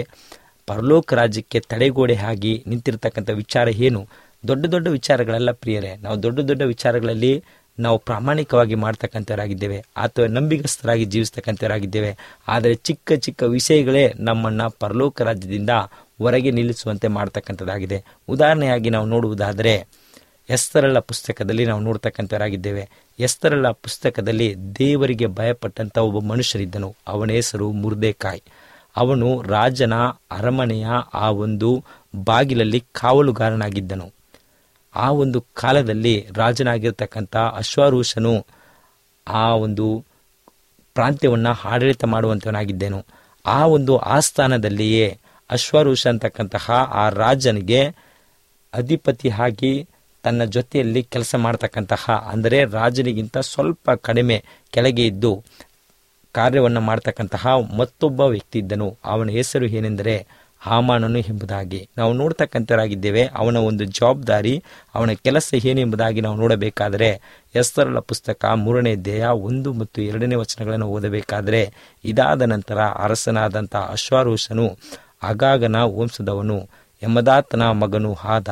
ಪರಲೋಕ ರಾಜ್ಯಕ್ಕೆ ತಡೆಗೋಡೆ ಆಗಿ ನಿಂತಿರ್ತಕ್ಕಂಥ ವಿಚಾರ ಏನು ದೊಡ್ಡ ದೊಡ್ಡ ವಿಚಾರಗಳೆಲ್ಲ ಪ್ರಿಯರೇ ನಾವು ದೊಡ್ಡ ದೊಡ್ಡ ವಿಚಾರಗಳಲ್ಲಿ ನಾವು ಪ್ರಾಮಾಣಿಕವಾಗಿ ಮಾಡ್ತಕ್ಕಂಥವರಾಗಿದ್ದೇವೆ ಅಥವಾ ನಂಬಿಗಸ್ತರಾಗಿ ಜೀವಿಸ್ತಕ್ಕಂಥವರಾಗಿದ್ದೇವೆ ಆದರೆ ಚಿಕ್ಕ ಚಿಕ್ಕ ವಿಷಯಗಳೇ ನಮ್ಮನ್ನು ಪರಲೋಕ ರಾಜ್ಯದಿಂದ ಹೊರಗೆ ನಿಲ್ಲಿಸುವಂತೆ ಮಾಡ್ತಕ್ಕಂಥದ್ದಾಗಿದೆ ಉದಾಹರಣೆಯಾಗಿ ನಾವು ನೋಡುವುದಾದರೆ ಎಸ್ತರಳ ಪುಸ್ತಕದಲ್ಲಿ ನಾವು ನೋಡ್ತಕ್ಕಂಥವರಾಗಿದ್ದೇವೆ ಎಸ್ತರಳ ಪುಸ್ತಕದಲ್ಲಿ ದೇವರಿಗೆ ಭಯಪಟ್ಟಂಥ ಒಬ್ಬ ಮನುಷ್ಯರಿದ್ದನು ಅವನ ಹೆಸರು ಮುರ್ದೇಕಾಯ್ ಅವನು ರಾಜನ ಅರಮನೆಯ ಆ ಒಂದು ಬಾಗಿಲಲ್ಲಿ ಕಾವಲುಗಾರನಾಗಿದ್ದನು ಆ ಒಂದು ಕಾಲದಲ್ಲಿ ರಾಜನಾಗಿರ್ತಕ್ಕಂಥ ಅಶ್ವಾರೂಷನು ಆ ಒಂದು ಪ್ರಾಂತ್ಯವನ್ನು ಆಡಳಿತ ಮಾಡುವಂತವನಾಗಿದ್ದೆನು ಆ ಒಂದು ಆಸ್ಥಾನದಲ್ಲಿಯೇ ಅಶ್ವರೂಷ ಅಂತಕ್ಕಂತಹ ಆ ರಾಜನಿಗೆ ಅಧಿಪತಿಯಾಗಿ ತನ್ನ ಜೊತೆಯಲ್ಲಿ ಕೆಲಸ ಮಾಡ್ತಕ್ಕಂತಹ ಅಂದರೆ ರಾಜನಿಗಿಂತ ಸ್ವಲ್ಪ ಕಡಿಮೆ ಕೆಳಗೆ ಇದ್ದು ಕಾರ್ಯವನ್ನು ಮಾಡ್ತಕ್ಕಂತಹ ಮತ್ತೊಬ್ಬ ವ್ಯಕ್ತಿ ಇದ್ದನು ಅವನ ಹೆಸರು ಏನೆಂದರೆ ಹಾಮಾನನು ಎಂಬುದಾಗಿ ನಾವು ನೋಡ್ತಕ್ಕಂಥವರಾಗಿದ್ದೇವೆ ಅವನ ಒಂದು ಜವಾಬ್ದಾರಿ ಅವನ ಕೆಲಸ ಏನು ಎಂಬುದಾಗಿ ನಾವು ನೋಡಬೇಕಾದರೆ ಎಸ್ತರಳ ಪುಸ್ತಕ ಮೂರನೇ ದೇಹ ಒಂದು ಮತ್ತು ಎರಡನೇ ವಚನಗಳನ್ನು ಓದಬೇಕಾದರೆ ಇದಾದ ನಂತರ ಅರಸನಾದಂಥ ಅಶ್ವಾರೂಷನು ಅಗಾಗನ ವಂಶದವನು ಯಮದಾತನ ಮಗನು ಆದ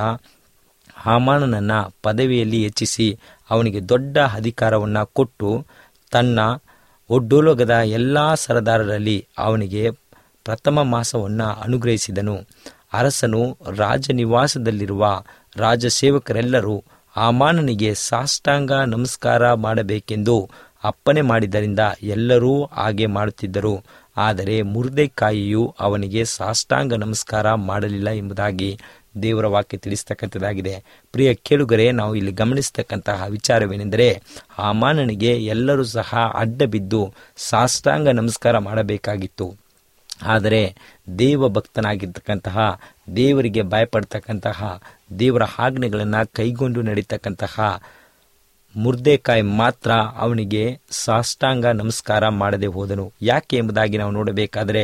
ಹಾಮಾನನನ್ನ ಪದವಿಯಲ್ಲಿ ಹೆಚ್ಚಿಸಿ ಅವನಿಗೆ ದೊಡ್ಡ ಅಧಿಕಾರವನ್ನು ಕೊಟ್ಟು ತನ್ನ ಒಡ್ಡೋಲೋಗದ ಎಲ್ಲ ಸರದಾರರಲ್ಲಿ ಅವನಿಗೆ ಪ್ರಥಮ ಮಾಸವನ್ನು ಅನುಗ್ರಹಿಸಿದನು ಅರಸನು ರಾಜನಿವಾಸದಲ್ಲಿರುವ ರಾಜಸೇವಕರೆಲ್ಲರೂ ಆಮಾನನಿಗೆ ಸಾಷ್ಟಾಂಗ ನಮಸ್ಕಾರ ಮಾಡಬೇಕೆಂದು ಅಪ್ಪಣೆ ಮಾಡಿದ್ದರಿಂದ ಎಲ್ಲರೂ ಹಾಗೆ ಮಾಡುತ್ತಿದ್ದರು ಆದರೆ ಮುರ್ದೆಕಾಯಿಯು ಅವನಿಗೆ ಸಾಷ್ಟಾಂಗ ನಮಸ್ಕಾರ ಮಾಡಲಿಲ್ಲ ಎಂಬುದಾಗಿ ದೇವರ ವಾಕ್ಯ ತಿಳಿಸ್ತಕ್ಕಂಥದ್ದಾಗಿದೆ ಪ್ರಿಯ ಕೇಳುಗರೆ ನಾವು ಇಲ್ಲಿ ಗಮನಿಸ್ತಕ್ಕಂತಹ ವಿಚಾರವೇನೆಂದರೆ ಹಾಮಾನನಿಗೆ ಎಲ್ಲರೂ ಸಹ ಅಡ್ಡ ಬಿದ್ದು ಸಾಷ್ಟಾಂಗ ನಮಸ್ಕಾರ ಮಾಡಬೇಕಾಗಿತ್ತು ಆದರೆ ದೇವ ಭಕ್ತನಾಗಿರ್ತಕ್ಕಂತಹ ದೇವರಿಗೆ ಭಯಪಡ್ತಕ್ಕಂತಹ ದೇವರ ಆಜ್ಞೆಗಳನ್ನು ಕೈಗೊಂಡು ನಡೀತಕ್ಕಂತಹ ಮುರ್ದೆಕಾಯಿ ಮಾತ್ರ ಅವನಿಗೆ ಸಾಷ್ಟಾಂಗ ನಮಸ್ಕಾರ ಮಾಡದೆ ಹೋದನು ಯಾಕೆ ಎಂಬುದಾಗಿ ನಾವು ನೋಡಬೇಕಾದರೆ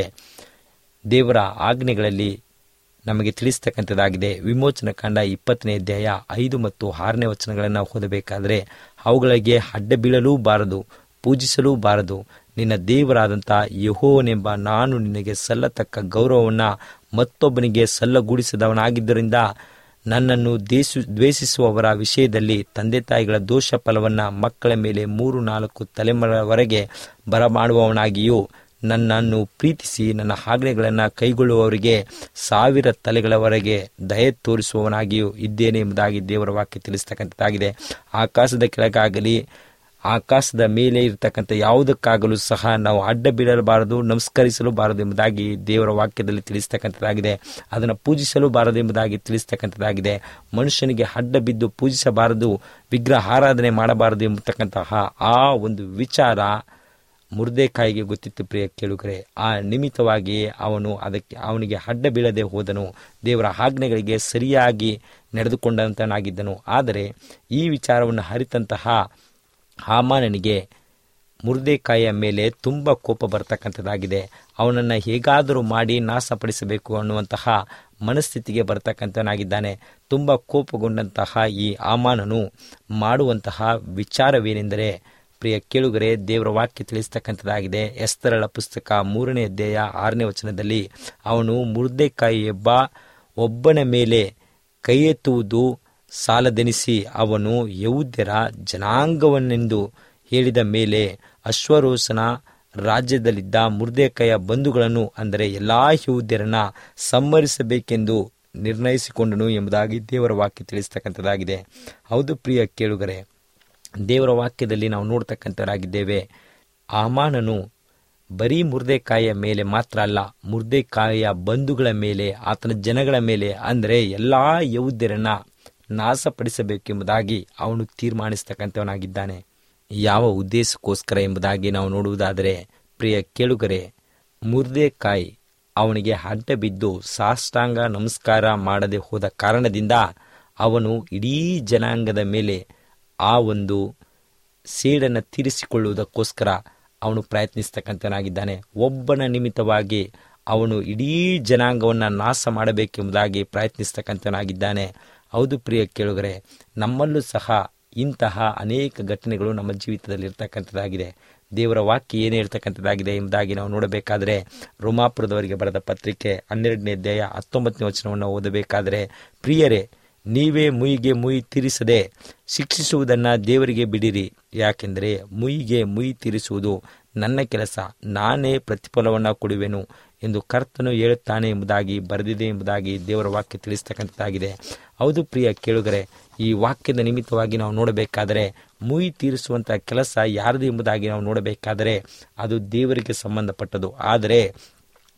ದೇವರ ಆಜ್ಞೆಗಳಲ್ಲಿ ನಮಗೆ ತಿಳಿಸ್ತಕ್ಕಂಥದ್ದಾಗಿದೆ ವಿಮೋಚನ ಕಂಡ ಇಪ್ಪತ್ತನೇ ಅಧ್ಯಾಯ ಐದು ಮತ್ತು ಆರನೇ ವಚನಗಳನ್ನು ಓದಬೇಕಾದರೆ ಅವುಗಳಿಗೆ ಅಡ್ಡ ಬೀಳಲೂ ಬಾರದು ಪೂಜಿಸಲೂ ಬಾರದು ನಿನ್ನ ದೇವರಾದಂಥ ಯಹೋವನೆಂಬ ನಾನು ನಿನಗೆ ಸಲ್ಲತಕ್ಕ ಗೌರವವನ್ನು ಮತ್ತೊಬ್ಬನಿಗೆ ಸಲ್ಲಗೂಡಿಸಿದವನಾಗಿದ್ದರಿಂದ ನನ್ನನ್ನು ದೇಶು ದ್ವೇಷಿಸುವವರ ವಿಷಯದಲ್ಲಿ ತಂದೆ ತಾಯಿಗಳ ದೋಷ ಫಲವನ್ನು ಮಕ್ಕಳ ಮೇಲೆ ಮೂರು ನಾಲ್ಕು ತಲೆಮಾರವರೆಗೆ ಬರಮಾಡುವವನಾಗಿಯೂ ನನ್ನನ್ನು ಪ್ರೀತಿಸಿ ನನ್ನ ಆಜ್ಞೆಗಳನ್ನು ಕೈಗೊಳ್ಳುವವರಿಗೆ ಸಾವಿರ ತಲೆಗಳವರೆಗೆ ದಯೆ ತೋರಿಸುವವನಾಗಿಯೂ ಇದ್ದೇನೆ ಎಂಬುದಾಗಿ ದೇವರ ವಾಕ್ಯ ತಿಳಿಸ್ತಕ್ಕಂಥದ್ದಾಗಿದೆ ಆಕಾಶದ ಕೆಳಗಾಗಲಿ ಆಕಾಶದ ಮೇಲೆ ಇರತಕ್ಕಂಥ ಯಾವುದಕ್ಕಾಗಲೂ ಸಹ ನಾವು ಅಡ್ಡ ಬೀಳಬಾರದು ನಮಸ್ಕರಿಸಲು ಬಾರದು ಎಂಬುದಾಗಿ ದೇವರ ವಾಕ್ಯದಲ್ಲಿ ತಿಳಿಸ್ತಕ್ಕಂಥದ್ದಾಗಿದೆ ಅದನ್ನು ಪೂಜಿಸಲು ಬಾರದು ಎಂಬುದಾಗಿ ತಿಳಿಸ್ತಕ್ಕಂಥದ್ದಾಗಿದೆ ಮನುಷ್ಯನಿಗೆ ಅಡ್ಡ ಬಿದ್ದು ಪೂಜಿಸಬಾರದು ವಿಗ್ರಹ ಆರಾಧನೆ ಮಾಡಬಾರದು ಎಂಬತಕ್ಕಂತಹ ಆ ಒಂದು ವಿಚಾರ ಮುರ್ದೆಕಾಯಿಗೆ ಗೊತ್ತಿತ್ತು ಪ್ರಿಯ ಕೇಳುಗರೆ ಆ ನಿಮಿತ್ತವಾಗಿ ಅವನು ಅದಕ್ಕೆ ಅವನಿಗೆ ಅಡ್ಡ ಬೀಳದೆ ಹೋದನು ದೇವರ ಆಜ್ಞೆಗಳಿಗೆ ಸರಿಯಾಗಿ ನಡೆದುಕೊಂಡಂತನಾಗಿದ್ದನು ಆದರೆ ಈ ವಿಚಾರವನ್ನು ಅರಿತಂತಹ ಹಾಮಾನನಿಗೆ ಮುರ್ದೆಕಾಯಿಯ ಮೇಲೆ ತುಂಬ ಕೋಪ ಬರ್ತಕ್ಕಂಥದ್ದಾಗಿದೆ ಅವನನ್ನು ಹೇಗಾದರೂ ಮಾಡಿ ನಾಶಪಡಿಸಬೇಕು ಅನ್ನುವಂತಹ ಮನಸ್ಥಿತಿಗೆ ಬರ್ತಕ್ಕಂಥವನಾಗಿದ್ದಾನೆ ತುಂಬ ಕೋಪಗೊಂಡಂತಹ ಈ ಆಮಾನನು ಮಾಡುವಂತಹ ವಿಚಾರವೇನೆಂದರೆ ಪ್ರಿಯ ಕೇಳುಗರೆ ದೇವರ ವಾಕ್ಯ ತಿಳಿಸ್ತಕ್ಕಂಥದ್ದಾಗಿದೆ ಎಸ್ತರಳ ಪುಸ್ತಕ ಮೂರನೇ ಅಧ್ಯಾಯ ಆರನೇ ವಚನದಲ್ಲಿ ಅವನು ಮುರ್ದೆಕಾಯಿ ಎಂಬ ಒಬ್ಬನ ಮೇಲೆ ಕೈ ಎತ್ತುವುದು ಸಾಲದೆನಿಸಿ ಅವನು ಯೌದ್ಯರ ಜನಾಂಗವನ್ನೆಂದು ಹೇಳಿದ ಮೇಲೆ ಅಶ್ವರೋಸನ ರಾಜ್ಯದಲ್ಲಿದ್ದ ಮುರ್ದೆಕಾಯ ಬಂಧುಗಳನ್ನು ಅಂದರೆ ಎಲ್ಲಾ ಯಹೂದ್ಯರನ್ನ ಸಂಹರಿಸಬೇಕೆಂದು ನಿರ್ಣಯಿಸಿಕೊಂಡನು ಎಂಬುದಾಗಿ ದೇವರ ವಾಕ್ಯ ತಿಳಿಸ್ತಕ್ಕಂಥದ್ದಾಗಿದೆ ಹೌದು ಪ್ರಿಯ ಕೇಳುಗರೆ ದೇವರ ವಾಕ್ಯದಲ್ಲಿ ನಾವು ನೋಡ್ತಕ್ಕಂಥವರಾಗಿದ್ದೇವೆ ಆಮಾನನು ಬರೀ ಮುರ್ದೆಕಾಯಿಯ ಮೇಲೆ ಮಾತ್ರ ಅಲ್ಲ ಮುರ್ದೆಕಾಯಿಯ ಬಂಧುಗಳ ಮೇಲೆ ಆತನ ಜನಗಳ ಮೇಲೆ ಅಂದರೆ ಎಲ್ಲ ಯೌದ್ಯರನ್ನ ನಾಶಪಡಿಸಬೇಕೆಂಬುದಾಗಿ ಅವನು ತೀರ್ಮಾನಿಸ್ತಕ್ಕಂಥವನಾಗಿದ್ದಾನೆ ಯಾವ ಉದ್ದೇಶಕ್ಕೋಸ್ಕರ ಎಂಬುದಾಗಿ ನಾವು ನೋಡುವುದಾದರೆ ಪ್ರಿಯ ಕೇಳುಗರೆ ಮುರ್ದೆಕಾಯಿ ಅವನಿಗೆ ಅಡ್ಡ ಬಿದ್ದು ಸಾಷ್ಟಾಂಗ ನಮಸ್ಕಾರ ಮಾಡದೆ ಹೋದ ಕಾರಣದಿಂದ ಅವನು ಇಡೀ ಜನಾಂಗದ ಮೇಲೆ ಆ ಒಂದು ಸೇಡನ್ನು ತೀರಿಸಿಕೊಳ್ಳುವುದಕ್ಕೋಸ್ಕರ ಅವನು ಪ್ರಯತ್ನಿಸ್ತಕ್ಕಂಥನಾಗಿದ್ದಾನೆ ಒಬ್ಬನ ನಿಮಿತ್ತವಾಗಿ ಅವನು ಇಡೀ ಜನಾಂಗವನ್ನು ನಾಶ ಮಾಡಬೇಕೆಂಬುದಾಗಿ ಪ್ರಯತ್ನಿಸ್ತಕ್ಕಂಥನಾಗಿದ್ದಾನೆ ಹೌದು ಪ್ರಿಯ ಕೇಳುಗರೆ ನಮ್ಮಲ್ಲೂ ಸಹ ಇಂತಹ ಅನೇಕ ಘಟನೆಗಳು ನಮ್ಮ ಜೀವಿತದಲ್ಲಿ ಇರ್ತಕ್ಕಂಥದ್ದಾಗಿದೆ ದೇವರ ವಾಕ್ಯ ಏನೇ ಇರ್ತಕ್ಕಂಥದ್ದಾಗಿದೆ ಎಂಬುದಾಗಿ ನಾವು ನೋಡಬೇಕಾದರೆ ರೋಮಾಪುರದವರಿಗೆ ಬರೆದ ಪತ್ರಿಕೆ ಹನ್ನೆರಡನೇ ಅಧ್ಯಾಯ ಹತ್ತೊಂಬತ್ತನೇ ವಚನವನ್ನು ಓದಬೇಕಾದರೆ ಪ್ರಿಯರೇ ನೀವೇ ಮುಯಿಗೆ ಮುಯಿ ತೀರಿಸದೆ ಶಿಕ್ಷಿಸುವುದನ್ನು ದೇವರಿಗೆ ಬಿಡಿರಿ ಯಾಕೆಂದರೆ ಮುಯಿಗೆ ಮುಯಿ ತೀರಿಸುವುದು ನನ್ನ ಕೆಲಸ ನಾನೇ ಪ್ರತಿಫಲವನ್ನು ಕೊಡುವೆನು ಎಂದು ಕರ್ತನು ಹೇಳುತ್ತಾನೆ ಎಂಬುದಾಗಿ ಬರೆದಿದೆ ಎಂಬುದಾಗಿ ದೇವರ ವಾಕ್ಯ ತಿಳಿಸ್ತಕ್ಕಂಥದ್ದಾಗಿದೆ ಹೌದು ಪ್ರಿಯ ಕೇಳುಗರೆ ಈ ವಾಕ್ಯದ ನಿಮಿತ್ತವಾಗಿ ನಾವು ನೋಡಬೇಕಾದರೆ ಮುಯಿ ತೀರಿಸುವಂಥ ಕೆಲಸ ಯಾರದು ಎಂಬುದಾಗಿ ನಾವು ನೋಡಬೇಕಾದರೆ ಅದು ದೇವರಿಗೆ ಸಂಬಂಧಪಟ್ಟದು ಆದರೆ